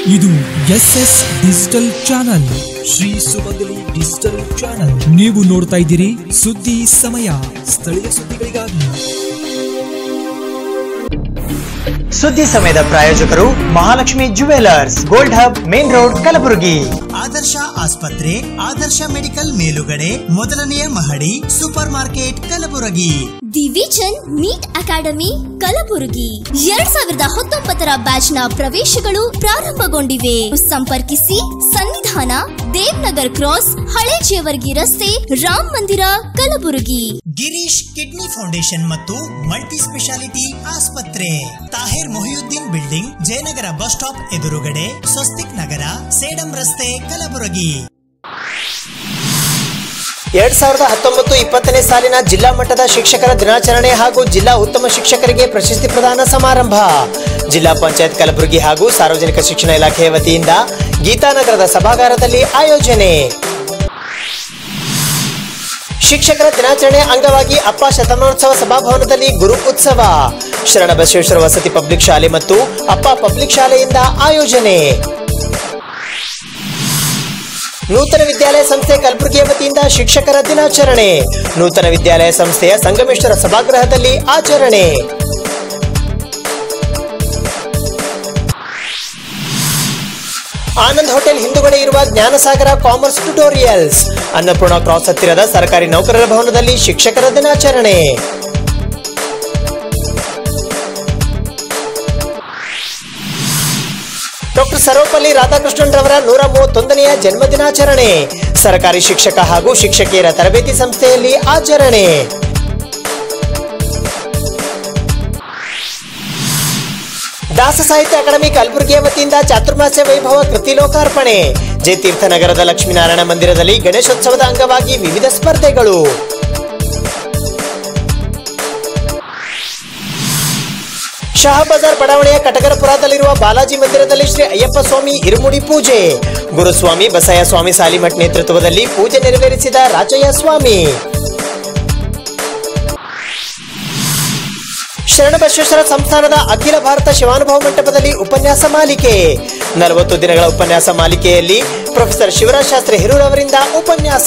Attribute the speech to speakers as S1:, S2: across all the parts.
S1: ಇದು S S digital channel Shri Sumangali digital channel ನೀವು ನೋಡ್ತಾ ಇದ್ದೀರಿ ಸುದ್ದಿ ಸಮಯ ಸ್ಥಳೀಯ ಸುದ್ದಿಗಳಿಗಾಗಿ
S2: ಸುದ್ದಿ ಸಮಯದ ಪ್ರಾಯೋಜಕರು Mahalakshmi jewellers gold hub main road Kalaburagi
S3: ಆದರ್ಶ ಆಸ್ಪತ್ರೆ ಆದರ್ಶ ಮೆಡಿಕಲ್ ಮೇಲುಗಡೆ ಮೊದಲನೆಯ ಮಹಡಿ super market Kalaburagi
S4: the vision NEET academy Kalaburagi ಎರಡ್ ಸಾವಿರದ ಹತ್ತೊಂಬತ್ತರ ಬ್ಯಾಚ್ ನ ಪ್ರವೇಶಗಳು ಪ್ರಾರಂಭಗೊಂಡಿವೆ ಸಂಪರ್ಕಿಸಿ ಸನ್ನಿಧಾನ ದೇವ್ನಗರ್ ಕ್ರಾಸ್ ಹಳೆ ಜೇವರ್ಗಿ ರಸ್ತೆ ರಾಮ್ ಮಂದಿರ ಕಲಬುರಗಿ
S3: ಗಿರೀಶ್ ಕಿಡ್ನಿ ಫೌಂಡೇಶನ್ ಮತ್ತು ಮಲ್ಟಿ ಸ್ಪೆಷಾಲಿಟಿ ಆಸ್ಪತ್ರೆ Tahir Mohiuddin building Jayanagar bus stop ಎದುರುಗಡೆ ಸ್ವಸ್ತಿಕ್ ನಗರ ಸೇಡಂ ರಸ್ತೆ ಕಲಬುರಗಿ
S2: ಎರಡ್ ಸಾವಿರದ ಹತ್ತೊಂಬತ್ತು ಇಪ್ಪತ್ತನೇ ಸಾಲಿನ ಜಿಲ್ಲಾ ಮಟ್ಟದ ಶಿಕ್ಷಕರ ದಿನಾಚರಣೆ ಹಾಗೂ ಜಿಲ್ಲಾ ಉತ್ತಮ ಶಿಕ್ಷಕರಿಗೆ ಪ್ರಶಸ್ತಿ ಪ್ರದಾನ ಸಮಾರಂಭ ಜಿಲ್ಲಾ ಪಂಚಾಯತ್ ಕಲಬುರಗಿ ಹಾಗೂ ಸಾರ್ವಜನಿಕ ಶಿಕ್ಷಣ ಇಲಾಖೆಯ ವತಿಯಿಂದ ಗೀತಾನಗರದ ಸಭಾಗಾರದಲ್ಲಿ ಆಯೋಜನೆ ಶಿಕ್ಷಕರ ದಿನಾಚರಣೆ ಅಂಗವಾಗಿ ಅಪ್ಪ ಶತಮಾನೋತ್ಸವ ಸಭಾಭವನದಲ್ಲಿ ಗುರು ಉತ್ಸವ ಶರಣ ಬಸವೇಶ್ವರ ವಸತಿ ಪಬ್ಲಿಕ್ ಶಾಲೆ ಮತ್ತು ಅಪ್ಪ ಪಬ್ಲಿಕ್ ಶಾಲೆಯಿಂದ ಆಯೋಜನೆ ನೂತನ ವಿದ್ಯಾಲಯ ಸಂಸ್ಥೆ ಕಲಬುರಗಿಯ ವತಿಯಿಂದ ಶಿಕ್ಷಕರ ದಿನಾಚರಣೆ ನೂತನ ವಿದ್ಯಾಲಯ ಸಂಸ್ಥೆಯ ಸಂಗಮೇಶ್ವರ ಸಭಾಗೃಹದಲ್ಲಿ ಆಚರಣೆ ಆನಂದ್ ಹೋಟೆಲ್ ಹಿಂದುಗಡೆ ಇರುವ Jnanasagara commerce tutorials Annapurna cross ಹತ್ತಿರದ ಸರ್ಕಾರಿ ನೌಕರರ ಭವನದಲ್ಲಿ ಶಿಕ್ಷಕರ ದಿನಾಚರಣೆ ಡಾಕ್ಟರ್ ಸರ್ವಪಲ್ಲಿ ರಾಧಾಕೃಷ್ಣನ್ ರವರ ನೂರ ಮೂವತ್ತೊಂದನೆಯ ಜನ್ಮದಿನಾಚರಣೆ ಸರ್ಕಾರಿ ಶಿಕ್ಷಕ ಹಾಗೂ ಶಿಕ್ಷಕಿಯರ ತರಬೇತಿ ಸಂಸ್ಥೆಯಲ್ಲಿ ಆಚರಣೆ ದಾಸ ಸಾಹಿತ್ಯ ಅಕಾಡೆಮಿ ಕಲಬುರಗಿಯ ವತಿಯಿಂದ ಚಾತುರ್ಮಾಸ್ಯ ವೈಭವ ಕೃತಿ ಲೋಕಾರ್ಪಣೆ ಜಯತೀರ್ಥ ನಗರದ ಲಕ್ಷ್ಮೀನಾರಾಯಣ ಮಂದಿರದಲ್ಲಿ ಗಣೇಶೋತ್ಸವದ ಅಂಗವಾಗಿ ವಿವಿಧ ಸ್ಪರ್ಧೆಗಳು ಶಹಬಜಾರ್ ಬಡಾವಣೆಯ ಕಟಗರಪುರದಲ್ಲಿರುವ ಬಾಲಾಜಿ ಮಂದಿರದಲ್ಲಿ ಶ್ರೀ ಅಯ್ಯಪ್ಪ ಸ್ವಾಮಿ ಇರುಮುಡಿ ಪೂಜೆ ಗುರುಸ್ವಾಮಿ ಬಸಯ್ಯ ಸ್ವಾಮಿ ಸಾಲಿಮಠ್ ನೇತೃತ್ವದಲ್ಲಿ ಪೂಜೆ ನೆರವೇರಿಸಿದ ರಾಜಯ್ಯ ಸ್ವಾಮಿ ಶರಣಬಸವೇಶ್ವರ ಸಂಸ್ಥಾನದ ಅಖಿಲ ಭಾರತ ಶಿವಾನುಭವ ಮಂಟಪದಲ್ಲಿ ಉಪನ್ಯಾಸ ಮಾಲಿಕೆ ನಲವತ್ತು ದಿನಗಳ ಉಪನ್ಯಾಸ ಮಾಲಿಕೆಯಲ್ಲಿ ಪ್ರೊಫೆಸರ್ ಶಿವರಾಜ್ ಶಾಸ್ತ್ರಿ ಹಿರೂರ್ ಅವರಿಂದ ಉಪನ್ಯಾಸ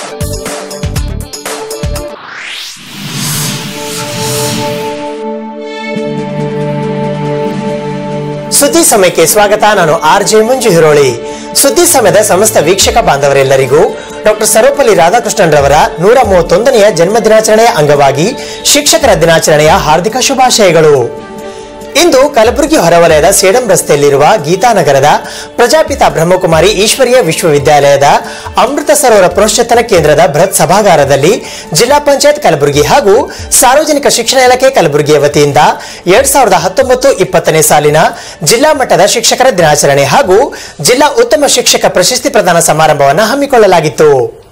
S2: ಸುದ್ದಿ ಸಮಯಕ್ಕೆ ಸ್ವಾಗತ ನಾನು ಆರ್ ಜೆ ಮಂಜು ಹಿರೋಳಿ ಸುದ್ದಿ ಸಮಯದ ಸಮಸ್ತ ವೀಕ್ಷಕ ಬಾಂಧವರೆಲ್ಲರಿಗೂ ಡಾಕ್ಟರ್ ಸರ್ವಪಲ್ಲಿ ರಾಧಾಕೃಷ್ಣನ್ ರವರ ನೂರ ಮೂವತ್ತೊಂದನೆಯ ಜನ್ಮ ದಿನಾಚರಣೆಯ ಅಂಗವಾಗಿ ಶಿಕ್ಷಕರ ದಿನಾಚರಣೆಯ ಹಾರ್ದಿಕ ಶುಭಾಶಯಗಳು ಇಂದು ಕಲಬುರಗಿ ಹೊರವಲಯದ ಸೇಡಂ ರಸ್ತೆಯಲ್ಲಿರುವ ಗೀತಾನಗರದ ಪ್ರಜಾಪಿತ ಬ್ರಹ್ಮಕುಮಾರಿ ಈಶ್ವರೀಯ ವಿಶ್ವವಿದ್ಯಾಲಯದ ಅಮೃತ ಸರೋವರ ಪುನಶ್ಚೇತನ ಕೇಂದ್ರದ ಬೃಹತ್ ಸಭಾಗಾರದಲ್ಲಿ ಜಿಲ್ಲಾ ಪಂಚಾಯತ್ ಕಲಬುರಗಿ ಹಾಗೂ ಸಾರ್ವಜನಿಕ ಶಿಕ್ಷಣ ಇಲಾಖೆ ಕಲಬುರಗಿಯ ವತಿಯಿಂದ ಎರಡ್ ಸಾವಿರದ ಹತ್ತೊಂಬತ್ತು ಇಪ್ಪತ್ತನೇ ಸಾಲಿನ ಜಿಲ್ಲಾ ಮಟ್ಟದ ಶಿಕ್ಷಕರ ದಿನಾಚರಣೆ ಹಾಗೂ ಜಿಲ್ಲಾ ಉತ್ತಮ ಶಿಕ್ಷಕ ಪ್ರಶಸ್ತಿ ಪ್ರದಾನ ಸಮಾರಂಭವನ್ನು ಹಮ್ಮಿಕೊಳ್ಳಲಾಗಿತ್ತು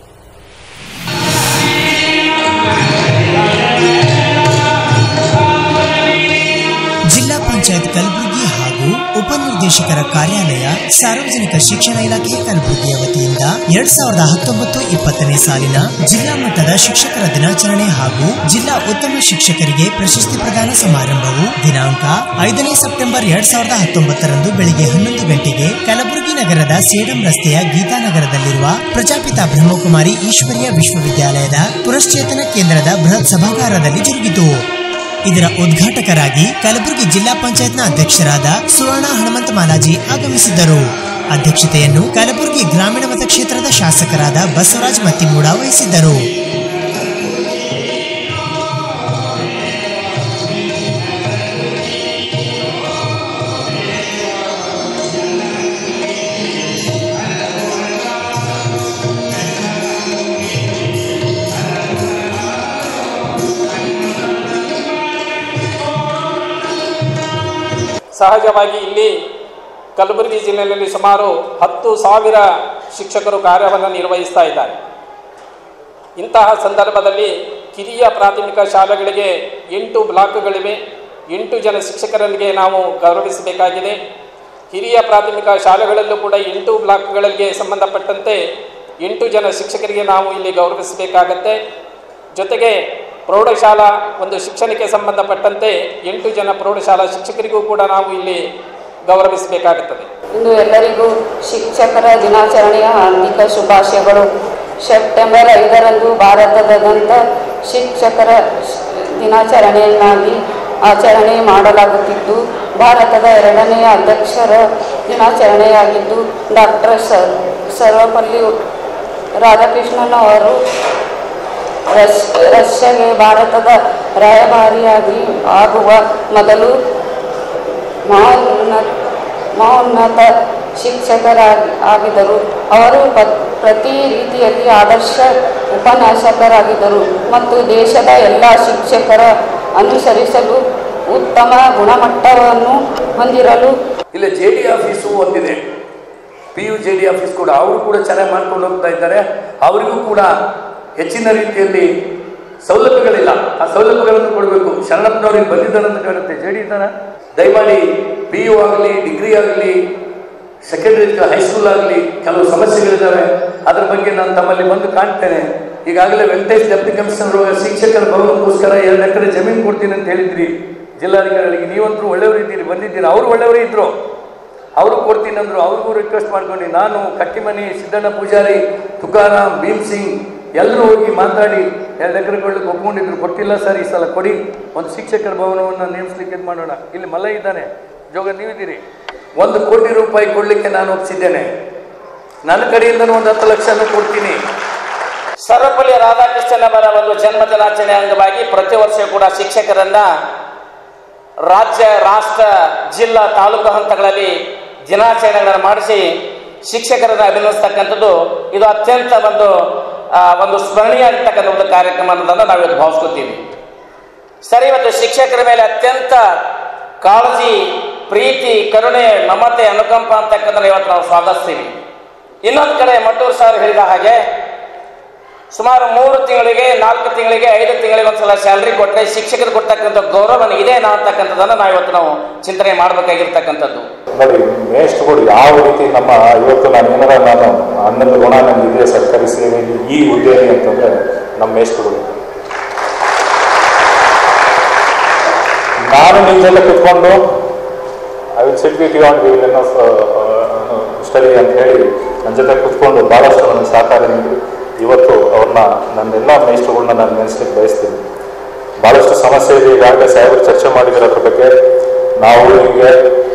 S3: ಜಿಲ್ಲಾ ಪಂಚಾಯತ್ ಕಲಬುರಗಿ ಹಾಗೂ ಉಪನಿರ್ದೇಶಕರ ಕಾರ್ಯಾಲಯ ಸಾರ್ವಜನಿಕ ಶಿಕ್ಷಣ ಇಲಾಖೆ ಕಲಬುರಗಿಯ ವತಿಯಿಂದ ಎರಡ್ ಸಾವಿರದ ಹತ್ತೊಂಬತ್ತು ಇಪ್ಪತ್ತನೇ ಸಾಲಿನ ಜಿಲ್ಲಾ ಮಟ್ಟದ ಶಿಕ್ಷಕರ ದಿನಾಚರಣೆ ಹಾಗೂ ಜಿಲ್ಲಾ ಉತ್ತಮ ಶಿಕ್ಷಕರಿಗೆ ಪ್ರಶಸ್ತಿ ಪ್ರದಾನ ಸಮಾರಂಭವು ದಿನಾಂಕ ಐದನೇ ಸೆಪ್ಟೆಂಬರ್ ಎರಡ್ ಸಾವಿರದ ಹತ್ತೊಂಬತ್ತರಂದು ಬೆಳಿಗ್ಗೆ ಹನ್ನೊಂದು ಗಂಟೆಗೆ ಕಲಬುರಗಿ ನಗರದ ಸೇಡಂ ರಸ್ತೆಯ ಗೀತಾನಗರದಲ್ಲಿರುವ ಪ್ರಜಾಪಿತ ಬ್ರಹ್ಮಕುಮಾರಿ ಈಶ್ವರೀಯ ವಿಶ್ವವಿದ್ಯಾಲಯದ ಪುನಶ್ಚೇತನ ಕೇಂದ್ರದ ಬೃಹತ್ ಸಭಾಗಾರದಲ್ಲಿ ಜರುಗಿತು ಇದರ ಉದ್ಘಾಟಕರಾಗಿ ಕಲಬುರಗಿ ಜಿಲ್ಲಾ ಪಂಚಾಯತ್ನ ಅಧ್ಯಕ್ಷರಾದ ಸುವರ್ಣ ಹನುಮಂತ ಮಾಲಾಜಿ ಆಗಮಿಸಿದ್ದರು ಅಧ್ಯಕ್ಷತೆಯನ್ನು ಕಲಬುರಗಿ ಗ್ರಾಮೀಣ ಮತಕ್ಷೇತ್ರದ ಶಾಸಕರಾದ ಬಸವರಾಜ್ ಮತ್ತಿಮೂಡ ವಹಿಸಿದ್ದರು
S5: ಸಹಜವಾಗಿ ಇಲ್ಲಿ ಕಲಬುರಗಿ ಜಿಲ್ಲೆಯಲ್ಲಿ ಸುಮಾರು ಹತ್ತು ಸಾವಿರ ಶಿಕ್ಷಕರು ಕಾರ್ಯವನ್ನು ನಿರ್ವಹಿಸ್ತಾ ಇದ್ದಾರೆ ಇಂತಹ ಸಂದರ್ಭದಲ್ಲಿ ಕಿರಿಯ ಪ್ರಾಥಮಿಕ ಶಾಲೆಗಳಿಗೆ ಎಂಟು ಬ್ಲಾಕ್ಗಳಿವೆ ಎಂಟು ಜನ ಶಿಕ್ಷಕರಿಗೆ ನಾವು ಗೌರವಿಸಬೇಕಾಗಿದೆ ಹಿರಿಯ ಪ್ರಾಥಮಿಕ ಶಾಲೆಗಳಲ್ಲೂ ಕೂಡ ಎಂಟು ಬ್ಲಾಕ್ಗಳಿಗೆ ಸಂಬಂಧಪಟ್ಟಂತೆ ಎಂಟು ಜನ ಶಿಕ್ಷಕರಿಗೆ ನಾವು ಇಲ್ಲಿ ಗೌರವಿಸಬೇಕಾಗತ್ತೆ ಜೊತೆಗೆ ಪ್ರೌಢಶಾಲಾ ಒಂದು ಶಿಕ್ಷಣಕ್ಕೆ ಸಂಬಂಧಪಟ್ಟಂತೆ ಎಂಟು ಜನ ಪ್ರೌಢಶಾಲಾ ಶಿಕ್ಷಕರಿಗೂ ಕೂಡ ನಾವು ಇಲ್ಲಿ ಗೌರವಿಸಬೇಕಾಗುತ್ತದೆ
S6: ಇಂದು ಎಲ್ಲರಿಗೂ ಶಿಕ್ಷಕರ ದಿನಾಚರಣೆಯ ಹಾರ್ದಿಕ ಶುಭಾಶಯಗಳು ಸೆಪ್ಟೆಂಬರ್ ಐದರಂದು ಭಾರತದಾದ್ಯಂತ ಶಿಕ್ಷಕರ ಶ್- ದಿನಾಚರಣೆಯನ್ನಾಗಿ ಆಚರಣೆ ಮಾಡಲಾಗುತ್ತಿದ್ದು ಭಾರತದ ಎರಡನೆಯ ಅಧ್ಯಕ್ಷರ ದಿನಾಚರಣೆಯಾಗಿದ್ದು ಡಾಕ್ಟರ್ ಸರ್ ಸರ್ವಪಲ್ಲಿ ರಾಧಾಕೃಷ್ಣನ್ ಅವರು ರಶ್ ರಷ್ಯಾಗೆ ಭಾರತದ ರಾಯಭಾರಿಯಾಗಿ ಆಗುವ ಮೊದಲು ಮಹೋನ್ನತ ಮಹೋನ್ನತ ಶಿಕ್ಷಕರಾಗಿ ಆಗಿದ್ದರು ಅವರು ಪ- ಪ್ರತಿ ರೀತಿಯಲ್ಲಿ ಆದರ್ಶ ಉಪನ್ಯಾಸಕರಾಗಿದ್ದರು ಮತ್ತು ದೇಶದ ಎಲ್ಲ ಶಿಕ್ಷಕರ ಅನುಸರಿಸಲು ಉತ್ತಮ ಗುಣಮಟ್ಟವನ್ನು ಹೊಂದಿರಲು
S7: ಇಲ್ಲ ಜೆ ಡಿ ಆಫೀಸು ಒಂದಿದೆ P U J D office ಕೂಡ ಅವರು ಕೂಡ ಚೆನ್ನಾಗಿ ಮಾಡ್ಕೊಂಡು ಹೋಗ್ತಾ ಇದ್ದಾರೆ ಅವರಿಗೂ ಕೂಡ ಹೆಚ್ಚಿನ ರೀತಿಯಲ್ಲಿ ಸೌಲಭ್ಯಗಳಿಲ್ಲ ಆ ಸೌಲಭ್ಯಗಳನ್ನು ಕೊಡಬೇಕು ಶರಣಪ್ಪನವ್ರಿಗೆ ಬಂದಿದ್ದಾರೆ ಅಂತ ಕಾಣುತ್ತೆ ಜೆ ಡಿ ಇದ್ದಾರ ದಯಮಾಡಿ ಪಿ ಯು ಆಗಲಿ ಡಿಗ್ರಿ ಆಗಲಿ ಸೆಕೆಂಡರಿ ಹೈಸ್ಕೂಲ್ ಆಗಲಿ ಕೆಲವು ಸಮಸ್ಯೆಗಳಿದ್ದಾವೆ ಅದ್ರ ಬಗ್ಗೆ ನಾನು ತಮ್ಮಲ್ಲಿ ಬಂದು ಕಾಣ್ತೇನೆ ಈಗಾಗಲೇ ವೆಂಕಟೇಶ್ ಡೆಪ್ಟಿ ಕಮಿಷನರ್ ಶಿಕ್ಷಕರ ಭವನಕ್ಕೋಸ್ಕರ ಎರಡು ಎಕರೆ ಜಮೀನು ಕೊಡ್ತೀನಿ ಅಂತ ಹೇಳಿದ್ರಿ ಜಿಲ್ಲಾಧಿಕಾರಿಗಳಿಗೆ ನೀವಂತರೂ ಒಳ್ಳೆಯವರು ಇದ್ದೀರಿ ಬಂದಿದ್ದೀರಿ ಅವರು ಒಳ್ಳೆಯವರೇ ಇದ್ರು ಅವರು ಕೊಡ್ತೀನಿ ಅಂದ್ರು ಅವ್ರಿಗೂ ರಿಕ್ವೆಸ್ಟ್ ಮಾಡ್ಕೊಂಡು ನಾನು ಕಟ್ಟಿಮನಿ ಸಿದ್ದಣ್ಣ ಪೂಜಾರಿ ತುಕಾರಾಮ್ ಭೀಮ್ ಸಿಂಗ್ ಎಲ್ಲರೂ ಹೋಗಿ ಮಾತಾಡಿ ಎರಡು ಎಕರೆ ಕೊಳ್ಳಕ್ಕೆ ಒಪ್ಕೊಂಡಿದ್ರು ಕೊಟ್ಟಿಲ್ಲ ಸರ್ ಈ ಸಲ ಕೊಡಿ ಒಂದು ಶಿಕ್ಷಕರ ಭವನವನ್ನು ನೇಮಿಸ್ಲಿಕ್ಕೆ ಇದು ಮಾಡೋಣ ಇಲ್ಲಿ ಮಲ್ಲ ಇದ್ದಾನೆ ಜೋಗ ನೀವಿದ್ದೀರಿ ಒಂದು ಕೋಟಿ ರೂಪಾಯಿ ಕೊಡಲಿಕ್ಕೆ ನಾನು ಒಪ್ಪಿಸಿದ್ದೇನೆ ನನ್ನ ಕಡೆಯಿಂದನೂ ಒಂದು ಹತ್ತು ಲಕ್ಷನೂ ಕೊಡ್ತೀನಿ
S5: ಸರ್ವಪಲ್ಲಿ ರಾಧಾಕೃಷ್ಣನ್ ಅವರ ಒಂದು ಜನ್ಮ ದಿನಾಚರಣೆ ಅಂಗವಾಗಿ ಪ್ರತಿ ವರ್ಷ ಕೂಡ ಶಿಕ್ಷಕರನ್ನ ರಾಜ್ಯ ರಾಷ್ಟ್ರ ಜಿಲ್ಲಾ ತಾಲೂಕು ಹಂತಗಳಲ್ಲಿ ದಿನಾಚರಣೆಗಳನ್ನು ಮಾಡಿಸಿ ಶಿಕ್ಷಕರನ್ನು ಅಭಿನಂದಿಸ್ತಕ್ಕಂಥದ್ದು ಇದು ಅತ್ಯಂತ ಒಂದು ಆ, ಒಂದು ಸ್ಮರಣೀಯ ಆಗಿರ್ತಕ್ಕಂಥ ಒಂದು ಕಾರ್ಯಕ್ರಮ ಅನ್ನೋದನ್ನು ನಾವು ಇವತ್ತು ಭಾವಿಸ್ಕೊತೀವಿ ಸರಿ ಇವತ್ತು ಶಿಕ್ಷಕರ ಮೇಲೆ ಅತ್ಯಂತ ಕಾಳಜಿ ಪ್ರೀತಿ ಕರುಣೆ ಮಮತೆ ಅನುಕಂಪ ಅಂತಕ್ಕಂಥ ಇವತ್ತು ನಾವು ಸ್ವಾಗತಿಸ್ತೀವಿ ಇನ್ನೊಂದು ಕಡೆ ಮಟ್ಟೂರು ಸರ್ ಹೇಳಿದ ಹಾಗೆ ಸುಮಾರು ಮೂರು ತಿಂಗಳಿಗೆ ನಾಲ್ಕು ತಿಂಗಳಿಗೆ ಐದು ತಿಂಗಳಿಗೆ ಒಂದ್ಸಲ ಸ್ಯಾಲ್ರಿ ಕೊಟ್ಟರೆ ಶಿಕ್ಷಕರು ಕೊಡ್ತಕ್ಕಂಥ ಗೌರವ ನನಗಿದೇನಾ ಅಂತಕ್ಕಂಥದ್ದನ್ನು ನಾವು ಇವತ್ತು ನಾವು ಚಿಂತನೆ ಮಾಡಬೇಕಾಗಿರ್ತಕ್ಕಂಥದ್ದು
S8: ನೋಡಿ ಮೇಷ್ಟ್ರುಗಳು ಯಾವ ರೀತಿ ನಮ್ಮ ಇವತ್ತು ನಾನು ಏನಾರ ನಾನು ಅನ್ನದ ಗುಣ ನನಗಿದೆ ಸರ್ಕಾರಿ ಸೇವೆಯಲ್ಲಿ ಈ ಹುದ್ದೆಯಲ್ಲಿ ಅಂತಂದ್ರೆ ನಮ್ಮ ಮೇಷ್ಟ್ರುಗಳು ನಾನು ನಿಮ್ಮ ಜೊತೆ ಕುತ್ಕೊಂಡು I will sit with you on we will of study ಅಂತ ಹೇಳಿ ನನ್ನ ಜೊತೆ ಕುತ್ಕೊಂಡು ಭಾಳಷ್ಟು ನನಗೆ ಸಹಕಾರ ನೀಡಿ ಇವತ್ತು ಅವ್ರನ್ನ ನನ್ನೆಲ್ಲ ಮೇಷ್ಟ್ರುಗಳನ್ನ ನಾನು ನೆನೆಸ್ಲಿಕ್ಕೆ ಬಯಸ್ತೀನಿ ಭಾಳಷ್ಟು ಸಮಸ್ಯೆ ಇದೆ ಈಗಾಗಲೇ ಸಾಹೇಬರು ಚರ್ಚೆ ಮಾಡಿದ್ದಾರೆ ಅದ್ರ ಬಗ್ಗೆ ನಾವು ನಿಮಗೆ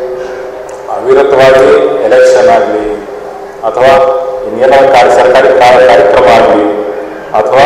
S8: ಅವಿರತವಾಗಿ ಎಲೆಕ್ಷನ್ ಆಗಲಿ ಅಥವಾ ಇನ್ನೇನೋ ಕಾರ್ಯ ಸರ್ಕಾರಿ ಕಾರ್ಯ ಕಾರ್ಯಕ್ರಮ ಆಗಲಿ ಅಥವಾ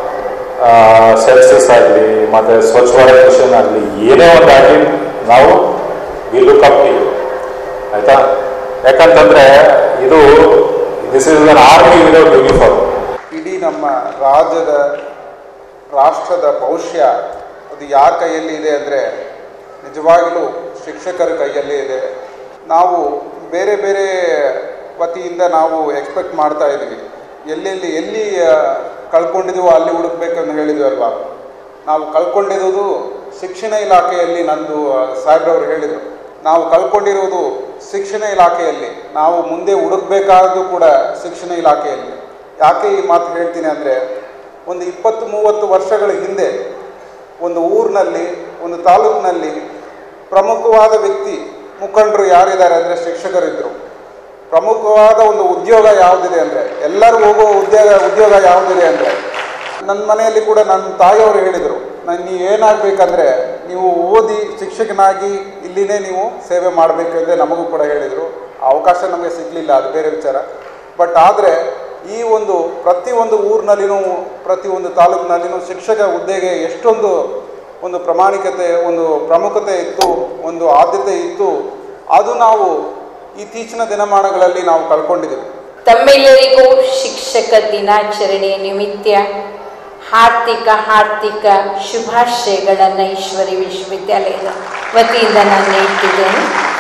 S8: ಸೆನ್ಸಸ್ ಆಗಲಿ ಮತ್ತು ಸ್ವಚ್ಛ ಭಾರತ್ ಮಿಷನ್ ಆಗಲಿ ಏನೇ ಒಂದಾಗಲಿ ನಾವು ವಿ ಲುಕ್ ಅಪ್ ಯು ಆಯಿತಾ ಯಾಕಂತಂದರೆ ಇದು this is an army without uniform
S9: ಇಡೀ ನಮ್ಮ ರಾಜ್ಯದ ರಾಷ್ಟ್ರದ ಭವಿಷ್ಯ ಅದು ಯಾರ ಕೈಯಲ್ಲಿ ಇದೆ ಅಂದರೆ ನಿಜವಾಗಲೂ ಶಿಕ್ಷಕರ ಕೈಯಲ್ಲೇ ಇದೆ ನಾವು ಬೇರೆ ಬೇರೆ ವತಿಯಿಂದ ನಾವು ಎಕ್ಸ್ಪೆಕ್ಟ್ ಮಾಡ್ತಾ ಇದ್ದೀವಿ ಎಲ್ಲೆಲ್ಲಿ ಎಲ್ಲಿ ಆ, ಕಳ್ಕೊಂಡಿದ್ದೀವೋ ಅಲ್ಲಿ ಹುಡುಕ್ಬೇಕಂತ ಹೇಳಿದ್ವಿ ಅಲ್ವಾ ನಾವು ಕಳ್ಕೊಂಡಿರೋದು ಶಿಕ್ಷಣ ಇಲಾಖೆಯಲ್ಲಿ ನಂದು ಆ, ಸಾಹೇಬ್ರವ್ರು ಹೇಳಿದರು ನಾವು ಕಳ್ಕೊಂಡಿರೋದು ಶಿಕ್ಷಣ ಇಲಾಖೆಯಲ್ಲಿ ನಾವು ಮುಂದೆ ಹುಡುಕ್ಬೇಕಾದ್ದು ಕೂಡ ಶಿಕ್ಷಣ ಇಲಾಖೆಯಲ್ಲಿ ಯಾಕೆ ಈ ಮಾತು ಹೇಳ್ತೀನಿ ಅಂದರೆ ಒಂದು ಇಪ್ಪತ್ತು ಮೂವತ್ತು ವರ್ಷಗಳ ಹಿಂದೆ ಒಂದು ಊರಿನಲ್ಲಿ ಒಂದು ತಾಲೂಕಿನಲ್ಲಿ ಪ್ರಮುಖವಾದ ವ್ಯಕ್ತಿ ಮುಖಂಡರು ಯಾರಿದ್ದಾರೆ ಅಂದರೆ ಶಿಕ್ಷಕರಿದ್ದರು ಪ್ರಮುಖವಾದ ಒಂದು ಉದ್ಯೋಗ ಯಾವುದಿದೆ ಅಂದರೆ ಎಲ್ಲರೂ ಹೋಗೋ ಉದ್ಯೋಗ ಉದ್ಯೋಗ ಯಾವುದಿದೆ ಅಂದರೆ ನನ್ನ ಮನೆಯಲ್ಲಿ ಕೂಡ ನನ್ನ ತಾಯಿಯವರು ಹೇಳಿದರು ನಾನು ನೀವು ಏನಾಗಬೇಕಂದ್ರೆ ನೀವು ಓದಿ ಶಿಕ್ಷಕನಾಗಿ ಇಲ್ಲಿನೇ ನೀವು ಸೇವೆ ಮಾಡಬೇಕು ಅಂತ ನಮಗೂ ಕೂಡ ಹೇಳಿದರು ಆ ಅವಕಾಶ ನಮಗೆ ಸಿಗಲಿಲ್ಲ ಅದು ಬೇರೆ ವಿಚಾರ ಬಟ್ ಆದರೆ ಈ ಒಂದು ಪ್ರತಿಯೊಂದು ಊರಿನಲ್ಲಿನೂ ಪ್ರತಿಯೊಂದು ತಾಲೂಕಿನಲ್ಲಿನೂ ಶಿಕ್ಷಕ ಹುದ್ದೆಗೆ ಎಷ್ಟೊಂದು ಒಂದು ಪ್ರಾಮಾಣಿಕತೆ ಒಂದು ಪ್ರಮುಖತೆ ಇತ್ತು ಒಂದು ಆದ್ಯತೆ ಇತ್ತು ಅದು ನಾವು ಇತ್ತೀಚಿನ ದಿನಮಾನಗಳಲ್ಲಿ ನಾವು ಕಳ್ಕೊಂಡಿದ್ದೀವಿ
S10: ತಮ್ಮೆಲ್ಲರಿಗೂ ಶಿಕ್ಷಕ ದಿನಾಚರಣೆಯ ನಿಮಿತ್ತ ಹಾರ್ದಿಕ ಹಾರ್ದಿಕ ಶುಭಾಶಯಗಳನ್ನು ಈಶ್ವರಿ ವಿಶ್ವವಿದ್ಯಾಲಯದ ವತಿಯಿಂದ ನಾನು ನೀಡ್ತಿದ್ದೇನೆ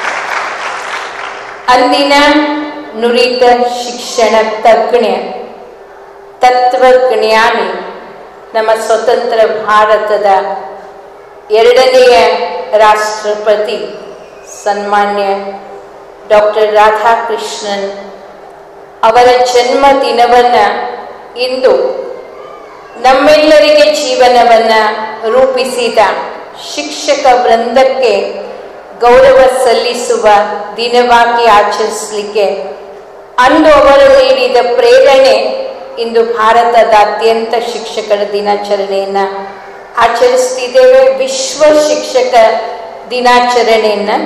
S10: ಅಂದಿನ ನುರಿತ ಶಿಕ್ಷಣ ತಜ್ಞ ತತ್ವಜ್ಞಾನಿ ನಮ್ಮ ಸ್ವತಂತ್ರ ಭಾರತದ ಎರಡನೆಯ ರಾಷ್ಟ್ರಪತಿ ಸನ್ಮಾನ್ಯ ಡಾಕ್ಟರ್ ರಾಧಾಕೃಷ್ಣನ್ ಅವರ ಜನ್ಮ ದಿನವನ್ನು ಇಂದು ನಮ್ಮೆಲ್ಲರಿಗೆ ಜೀವನವನ್ನು ರೂಪಿಸಿದ ಶಿಕ್ಷಕ ವೃಂದಕ್ಕೆ ಗೌರವ ಸಲ್ಲಿಸುವ ದಿನವಾಗಿ ಆಚರಿಸಲಿಕ್ಕೆ ಅಂದು ಅವರು ನೀಡಿದ ಪ್ರೇರಣೆ ಇಂದು ಭಾರತದಾದ್ಯಂತ ಶಿಕ್ಷಕರ ದಿನಾಚರಣೆಯನ್ನು ಆಚರಿಸ್ತಿದ್ದೇವೆ ವಿಶ್ವ ಶಿಕ್ಷಕ ದಿನಾಚರಣೆಯನ್ನು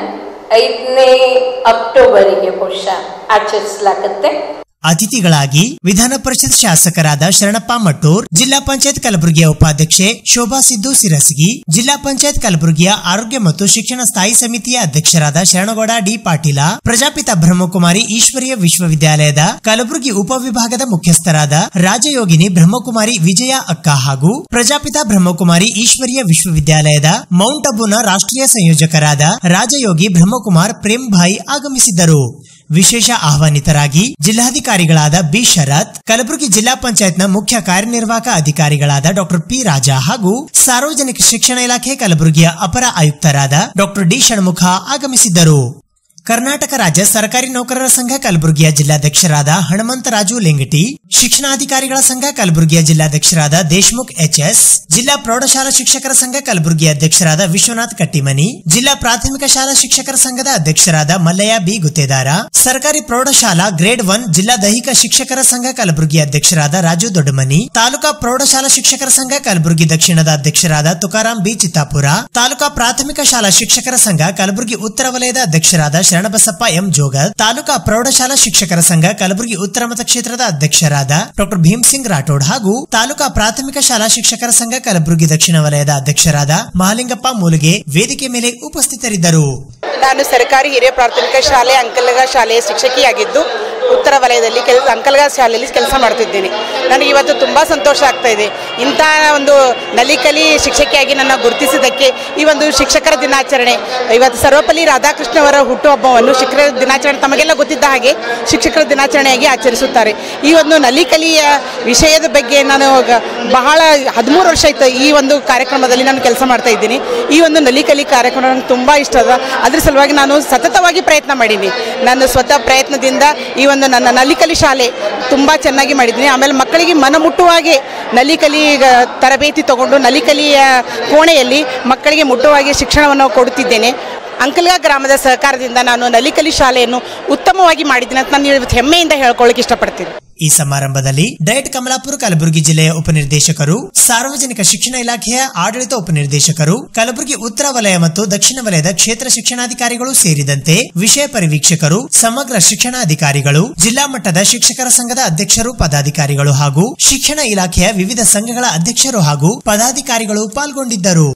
S10: ಐದನೇ ಅಕ್ಟೋಬರಿಗೆ ಬಹುಶಃ ಆಚರಿಸಲಾಗುತ್ತೆ
S3: ಅತಿಥಿಗಳಾಗಿ ವಿಧಾನ ಪರಿಷತ್ ಶಾಸಕರಾದ ಶರಣಪ್ಪ ಮಟ್ಟೂರ್ ಜಿಲ್ಲಾ ಪಂಚಾಯತ್ ಕಲಬುರಗಿಯ ಉಪಾಧ್ಯಕ್ಷೆ ಶೋಭಾ ಸಿದ್ದು ಸಿರಸಗಿ ಜಿಲ್ಲಾ ಪಂಚಾಯತ್ ಕಲಬುರಗಿಯ ಆರೋಗ್ಯ ಮತ್ತು ಶಿಕ್ಷಣ ಸ್ಥಾಯಿ ಸಮಿತಿಯ ಅಧ್ಯಕ್ಷರಾದ ಶರಣಗೌಡ ಡಿ ಪಾಟೀಲ ಪ್ರಜಾಪಿತ ಬ್ರಹ್ಮಕುಮಾರಿ ಈಶ್ವರೀಯ ವಿಶ್ವವಿದ್ಯಾಲಯದ ಕಲಬುರಗಿ ಉಪವಿಭಾಗದ ಮುಖ್ಯಸ್ಥರಾದ ರಾಜಯೋಗಿನಿ ಬ್ರಹ್ಮಕುಮಾರಿ ವಿಜಯ ಅಕ್ಕ ಹಾಗೂ ಪ್ರಜಾಪಿತ ಬ್ರಹ್ಮಕುಮಾರಿ ಈಶ್ವರೀಯ ವಿಶ್ವವಿದ್ಯಾಲಯದ ಮೌಂಟ್ ಅಬುನ ರಾಷ್ಟ್ರೀಯ ಸಂಯೋಜಕರಾದ ರಾಜಯೋಗಿ ಬ್ರಹ್ಮಕುಮಾರ್ ಪ್ರೇಮ್ ಭಾಯ್ ಆಗಮಿಸಿದ್ದರು ವಿಶೇಷ ಆಹ್ವಾನಿತರಾಗಿ ಜಿಲ್ಲಾಧಿಕಾರಿಗಳಾದ ಬಿ ಶರತ್ ಕಲಬುರಗಿ ಜಿಲ್ಲಾ ಪಂಚಾಯತ್ನ ಮುಖ್ಯ ಕಾರ್ಯನಿರ್ವಾಹಕ ಅಧಿಕಾರಿಗಳಾದ ಡಾಕ್ಟರ್ ಪಿ ರಾಜಾ ಹಾಗೂ ಸಾರ್ವಜನಿಕ ಶಿಕ್ಷಣ ಇಲಾಖೆ ಕಲಬುರಗಿಯ ಅಪರ ಆಯುಕ್ತರಾದ ಡಾಕ್ಟರ್ ಡಿ ಷಣ್ಮುಖ ಆಗಮಿಸಿದ್ದರು ಕರ್ನಾಟಕ ರಾಜ್ಯ ಸರ್ಕಾರಿ ನೌಕರರ ಸಂಘ ಕಲಬುರಗಿಯ ಜಿಲ್ಲಾಧ್ಯಕ್ಷರಾದ ಹನುಮಂತರಾಜು ಲೆಂಗಟಿ ಶಿಕ್ಷಣಾಧಿಕಾರಿಗಳ ಸಂಘ ಕಲಬುರಗಿಯ ಜಿಲ್ಲಾಧ್ಯಕ್ಷರಾದ ದೇಶ್ಮುಖ್ ಎಚ್ಎಸ್ ಜಿಲ್ಲಾ ಪ್ರೌಢಶಾಲಾ ಶಿಕ್ಷಕರ ಸಂಘ ಕಲಬುರಗಿ ಅಧ್ಯಕ್ಷರಾದ ವಿಶ್ವನಾಥ್ ಕಟ್ಟಿಮನಿ ಜಿಲ್ಲಾ ಪ್ರಾಥಮಿಕ ಶಾಲಾ ಶಿಕ್ಷಕರ ಸಂಘದ ಅಧ್ಯಕ್ಷರಾದ ಮಲ್ಲಯ್ಯ ಬಿ ಗುತ್ತೇದಾರ ಸರ್ಕಾರಿ ಪ್ರೌಢಶಾಲಾ ಗ್ರೇಡ್ ಒನ್ ಜಿಲ್ಲಾ ದೈಹಿಕ ಶಿಕ್ಷಕರ ಸಂಘ ಕಲಬುರಗಿ ಅಧ್ಯಕ್ಷರಾದ ರಾಜು ದೊಡ್ಡಮನಿ ತಾಲೂಕಾ ಪ್ರೌಢಶಾಲಾ ಶಿಕ್ಷಕರ ಸಂಘ ಕಲಬುರಗಿ ದಕ್ಷಿಣದ ಅಧ್ಯಕ್ಷರಾದ ತುಕಾರಾಂ ಬಿ ಚಿತ್ತಾಪುರ ತಾಲೂಕಾ ಪ್ರಾಥಮಿಕ ಶಾಲಾ ಶಿಕ್ಷಕರ ಸಂಘ ಕಲಬುರಗಿ ಉತ್ತರ ವಲಯದ ಅಧ್ಯಕ್ಷರಾದ ಶರಣಬಸಪ್ಪ ಎಂ ಜೋಗಲ್ ತಾಲೂಕಾ ಪ್ರೌಢಶಾಲಾ ಶಿಕ್ಷಕರ ಸಂಘ ಕಲಬುರಗಿ ಉತ್ತರ ಮತಕ್ಷೇತ್ರದ ಅಧ್ಯಕ್ಷರಾದ ಡಾಕ್ಟರ್ ಭೀಮ್ ಸಿಂಗ್ ರಾಠೋಡ್ ಹಾಗೂ ತಾಲೂಕಾ ಪ್ರಾಥಮಿಕ ಶಾಲಾ ಶಿಕ್ಷಕರ ಸಂಘ ಕಲಬುರಗಿ ದಕ್ಷಿಣ ವಲಯದ ಅಧ್ಯಕ್ಷರಾದ ಮಹಾಲಿಂಗಪ್ಪ ಮೂಲಿಗೆ ವೇದಿಕೆ ಮೇಲೆ ಉಪಸ್ಥಿತರಿದ್ದರು
S11: ನಾನು ಸರ್ಕಾರಿ ಹಿರಿಯ ಪ್ರಾಥಮಿಕ ಶಾಲೆ ಅಂಕಲಗ ಶಾಲೆಯ ಶಿಕ್ಷಕಿಯಾಗಿದ್ದು ಉತ್ತರ ವಲಯದಲ್ಲಿ ಕೆಲ ಅಂಕಲಗ ಶಾಲೆಯಲ್ಲಿ ಕೆಲಸ ಮಾಡ್ತಿದ್ದೀನಿ ನನಗೆ ಇವತ್ತು ತುಂಬ ಸಂತೋಷ ಆಗ್ತಾ ಇದೆ ಇಂಥ ಒಂದು ನಲಿಕಲಿ ಶಿಕ್ಷಕಿಯಾಗಿ ನನ್ನ ಗುರುತಿಸಿದ್ದಕ್ಕೆ ಈ ಒಂದು ಶಿಕ್ಷಕರ ದಿನಾಚರಣೆ ಇವತ್ತು ಸರ್ವಪಲ್ಲಿ ರಾಧಾಕೃಷ್ಣ ಅವರ ಹುಟ್ಟುಹಬ್ಬವನ್ನು ಶಿಕ್ಷಕರ ದಿನಾಚರಣೆ ತಮಗೆಲ್ಲ ಗೊತ್ತಿದ್ದ ಹಾಗೆ ಶಿಕ್ಷಕರ ದಿನಾಚರಣೆಯಾಗಿ ಆಚರಿಸುತ್ತಾರೆ ಈ ಒಂದು ನಲಿಕಲಿಯ ವಿಷಯದ ಬಗ್ಗೆ ನಾನು ಗ- ಬಹಳ ಹದಿಮೂರು ವರ್ಷ ಆಯ್ತು ಈ ಒಂದು ಕಾರ್ಯಕ್ರಮದಲ್ಲಿ ನಾನು ಕೆಲಸ ಮಾಡ್ತಾ ಇದ್ದೀನಿ ಈ ಒಂದು ನಲಿಕಲಿ ಕಾರ್ಯಕ್ರಮ ನನಗೆ ತುಂಬ ಇಷ್ಟ ಅದ ಅದ್ರ ಸಲುವಾಗಿ ನಾನು ಸತತವಾಗಿ ಪ್ರಯತ್ನ ಮಾಡೀನಿ ನನ್ನ ಸ್ವತಃ ಪ್ರಯತ್ನದಿಂದ ಈ ಒಂದು ನನ್ನ ನಲಿಕಲಿ ಶಾಲೆ ತುಂಬ ಚೆನ್ನಾಗಿ ಮಾಡಿದ್ದೀನಿ ಆಮೇಲೆ ಮಕ್ಕಳಿಗೆ ಮನ ಮುಟ್ಟುವಾಗೆ ನಲಿಕಲಿ ಗ- ತರಬೇತಿ ತಗೊಂಡು ನಲಿಕಲಿಯ ಕೋಣೆಯಲ್ಲಿ ಮಕ್ಕಳಿಗೆ ಮುಟ್ಟುವಾಗೆ ಶಿಕ್ಷಣವನ್ನು ಕೊಡುತ್ತಿದ್ದೇನೆ ಅಂಕಲ್ಗ ಗ್ರಾಮದ ಸಹಕಾರದಿಂದ ನಾನು ನಲಿಕಲಿ ಶಾಲೆಯನ್ನು ಉತ್ತಮವಾಗಿ ಮಾಡಿದ್ದೀನಿ ಅಂತ ನಾನು ಇವತ್ತು ಹೆಮ್ಮೆಯಿಂದ ಹೇಳ್ಕೊಳ್ಳಿಕ್ಕೆ ಇಷ್ಟಪಡ್ತೀನಿ
S3: ಈ ಸಮಾರಂಭದಲ್ಲಿ ಡಯಟ್ ಕಮಲಾಪುರ ಕಲಬುರಗಿ ಜಿಲ್ಲೆಯ ಉಪನಿರ್ದೇಶಕರು ಸಾರ್ವಜನಿಕ ಶಿಕ್ಷಣ ಇಲಾಖೆಯ ಆಡಳಿತ ಉಪನಿರ್ದೇಶಕರು ಕಲಬುರಗಿ ಉತ್ತರ ವಲಯ ಮತ್ತು ದಕ್ಷಿಣ ವಲಯದ ಕ್ಷೇತ್ರ ಶಿಕ್ಷಣಾಧಿಕಾರಿಗಳು ಸೇರಿದಂತೆ ವಿಷಯ ಪರಿವೀಕ್ಷಕರು ಸಮಗ್ರ ಶಿಕ್ಷಣಾಧಿಕಾರಿಗಳು ಜಿಲ್ಲಾ ಮಟ್ಟದ ಶಿಕ್ಷಕರ ಸಂಘದ ಅಧ್ಯಕ್ಷರು ಪದಾಧಿಕಾರಿಗಳು ಹಾಗೂ ಶಿಕ್ಷಣ ಇಲಾಖೆಯ ವಿವಿಧ ಸಂಘಗಳ ಅಧ್ಯಕ್ಷರು ಹಾಗೂ ಪದಾಧಿಕಾರಿಗಳು ಪಾಲ್ಗೊಂಡಿದ್ದರು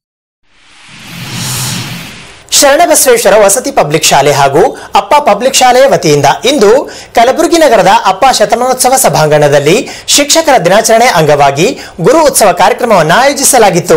S2: ಶರಣಬಸವೇಶ್ವರ ವಸತಿ ಪಬ್ಲಿಕ್ ಶಾಲೆ ಹಾಗೂ ಅಪ್ಪ ಪಬ್ಲಿಕ್ ಶಾಲೆಯ ವತಿಯಿಂದ ಇಂದು ಕಲಬುರಗಿ ನಗರದ ಅಪ್ಪ ಶತಮಾನೋತ್ಸವ ಸಭಾಂಗಣದಲ್ಲಿ ಶಿಕ್ಷಕರ ದಿನಾಚರಣೆ ಅಂಗವಾಗಿ ಗುರು ಉತ್ಸವ ಕಾರ್ಯಕ್ರಮವನ್ನು ಆಯೋಜಿಸಲಾಗಿತ್ತು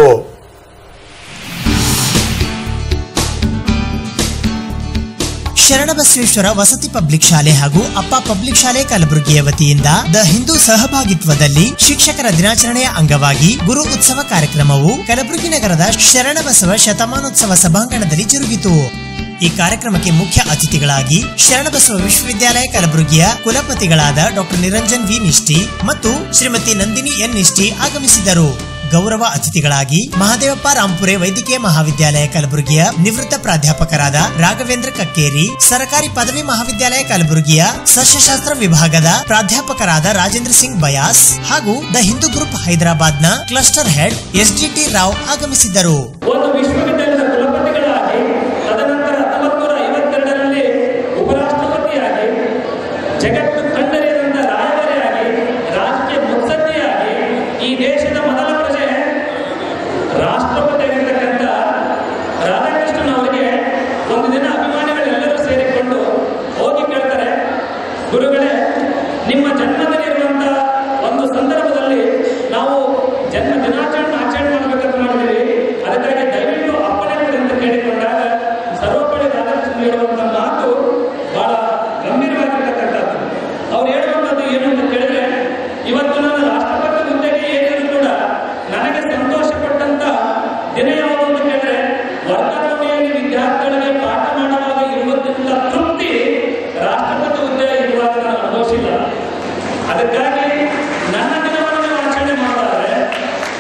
S3: ಶರಣಬಸವೇಶ್ವರ ವಸತಿ ಪಬ್ಲಿಕ್ ಶಾಲೆ ಹಾಗೂ ಅಪ್ಪ ಪಬ್ಲಿಕ್ ಶಾಲೆ ಕಲಬುರಗಿಯ ವತಿಯಿಂದ ದ ಹಿಂದೂ ಸಹಭಾಗಿತ್ವದಲ್ಲಿ ಶಿಕ್ಷಕರ ದಿನಾಚರಣೆಯ ಅಂಗವಾಗಿ ಗುರು ಉತ್ಸವ ಕಾರ್ಯಕ್ರಮವು ಕಲಬುರಗಿ ನಗರದ ಶರಣಬಸವ ಶತಮಾನೋತ್ಸವ ಸಭಾಂಗಣದಲ್ಲಿ ಜರುಗಿತು ಈ ಕಾರ್ಯಕ್ರಮಕ್ಕೆ ಮುಖ್ಯ ಅತಿಥಿಗಳಾಗಿ ಶರಣಬಸವ ವಿಶ್ವವಿದ್ಯಾಲಯ ಕಲಬುರಗಿಯ ಕುಲಪತಿಗಳಾದ ಡಾಕ್ಟರ್ ನಿರಂಜನ್ ವಿ ನಿಷ್ಠಿ ಮತ್ತು ಶ್ರೀಮತಿ ನಂದಿನಿ ಎನ್ ನಿಷ್ಠಿ ಆಗಮಿಸಿದರು ಗೌರವ ಅತಿಥಿಗಳಾಗಿ ಮಹಾದೇವಪ್ಪ ರಾಂಪುರೆ ವೈದ್ಯಕೀಯ ಮಹಾವಿದ್ಯಾಲಯ ಕಲಬುರಗಿಯ ನಿವೃತ್ತ ಪ್ರಾಧ್ಯಾಪಕರಾದ ರಾಘವೇಂದ್ರ ಕಕ್ಕೇರಿ ಸರ್ಕಾರಿ ಪದವಿ ಮಹಾವಿದ್ಯಾಲಯ ಕಲಬುರಗಿಯ ಸಸ್ಯಶಾಸ್ತ್ರ ವಿಭಾಗದ ಪ್ರಾಧ್ಯಾಪಕರಾದ ರಾಜೇಂದ್ರ ಸಿಂಗ್ ಬಯಾಸ್ ಹಾಗೂ ದ ಹಿಂದೂ ಗ್ರೂಪ್ ಹೈದರಾಬಾದ್ನ cluster head S D T Rao ಆಗಮಿಸಿದ್ದರು
S12: ಒಂದು ವಿಶ್ವವಿದ್ಯಾಲಯದ ಕುಲಪತಿಗಳಾಗಿ ತದನಂತರ ಹತ್ತೊಂಬತ್ತು ನೂರ ಐವತ್ತೆರಡರಲ್ಲಿ ಉಪರಾಷ್ಟ್ರಪತಿಯಾಗಿ ಜಗತ್ತು ಕಂಡರಿಯದಂತ ರಾಯಭಾರಿಯಾಗಿ ರಾಜಕೀಯ ಮುತ್ಸದ್ದಿಯಾಗಿ ಈ ದೇಶದ ಮೊದಲ ಪ್ರಜೆ ರಾಷ್ಟ್ರಪತಿ ಆಗಿರ್ತಕ್ಕಂಥ ರಾಧಾಕೃಷ್ಣನ್ ಅವರಿಗೆ ಒಂದು ದಿನ ಅಭಿಮಾನಿಗಳೆಲ್ಲರೂ ಸೇರಿಕೊಂಡು ಹೋಗಿ ಕೇಳ್ತಾರೆ ಗುರುಗಳೇ ನಿಮ್ಮ ಜನ್ಮದಿನ ಇರುವಂತ ಒಂದು ಸಂದರ್ಭದಲ್ಲಿ ನಾವು ಜನ್ಮ ದಿನಾಚರಣೆ ಆಚರಣೆ ಮಾಡಬೇಕಂತ ಮಾಡಿದ್ದೀವಿ ಅದಕ್ಕಾಗಿ ದಯವಿಟ್ಟು ಅಪ್ಪಣೆ ಕೊಡಿ ಅಂತ ಕೇಳಿಕೊಂಡಾಗ ಸರ್ವಪಳ್ಳಿ ರಾಧಾಕೃಷ್ಣ ಹೇಳುವಂತ ಮಾತು ಬಹಳ ಗಂಭೀರವಾಗಿರ್ತಕ್ಕಂಥದ್ದು ಅವ್ರು ಹೇಳುವಂಥದ್ದು ಏನು ಅಂತ ಕೇಳಿದ್ರೆ ಇವತ್ತು ನಾನು ರಾಷ್ಟ್ರಪತಿ ಹುದ್ದೆಗೆ ಏನಿದ್ರು ಕೂಡ ನನಗೆ ಸಂತೋಷ ಪಟ್ಟಂತ ದಿನ ಯಾವುದು ಅಂತ ಕೇಳಿದ್ರೆ ವರ್ಗಕೋಣೆಯಲ್ಲಿ ವಿದ್ಯಾರ್ಥಿಗಳಿಗೆ ಪಾಠ ಮಾಡುವಾಗ ಇರುವಂತಹ ತೃಪ್ತಿ ರಾಷ್ಟ್ರಪತಿ ಹುದ್ದೆ ಇರುವಾಗ ನಾನು ಅನುಭವಿಸಿಲ್ಲ ಅದಕ್ಕಾಗಿ ನನ್ನ ದಿನವನ್ನು ಆಚರಣೆ ಮಾಡೋದಾದ್ರೆ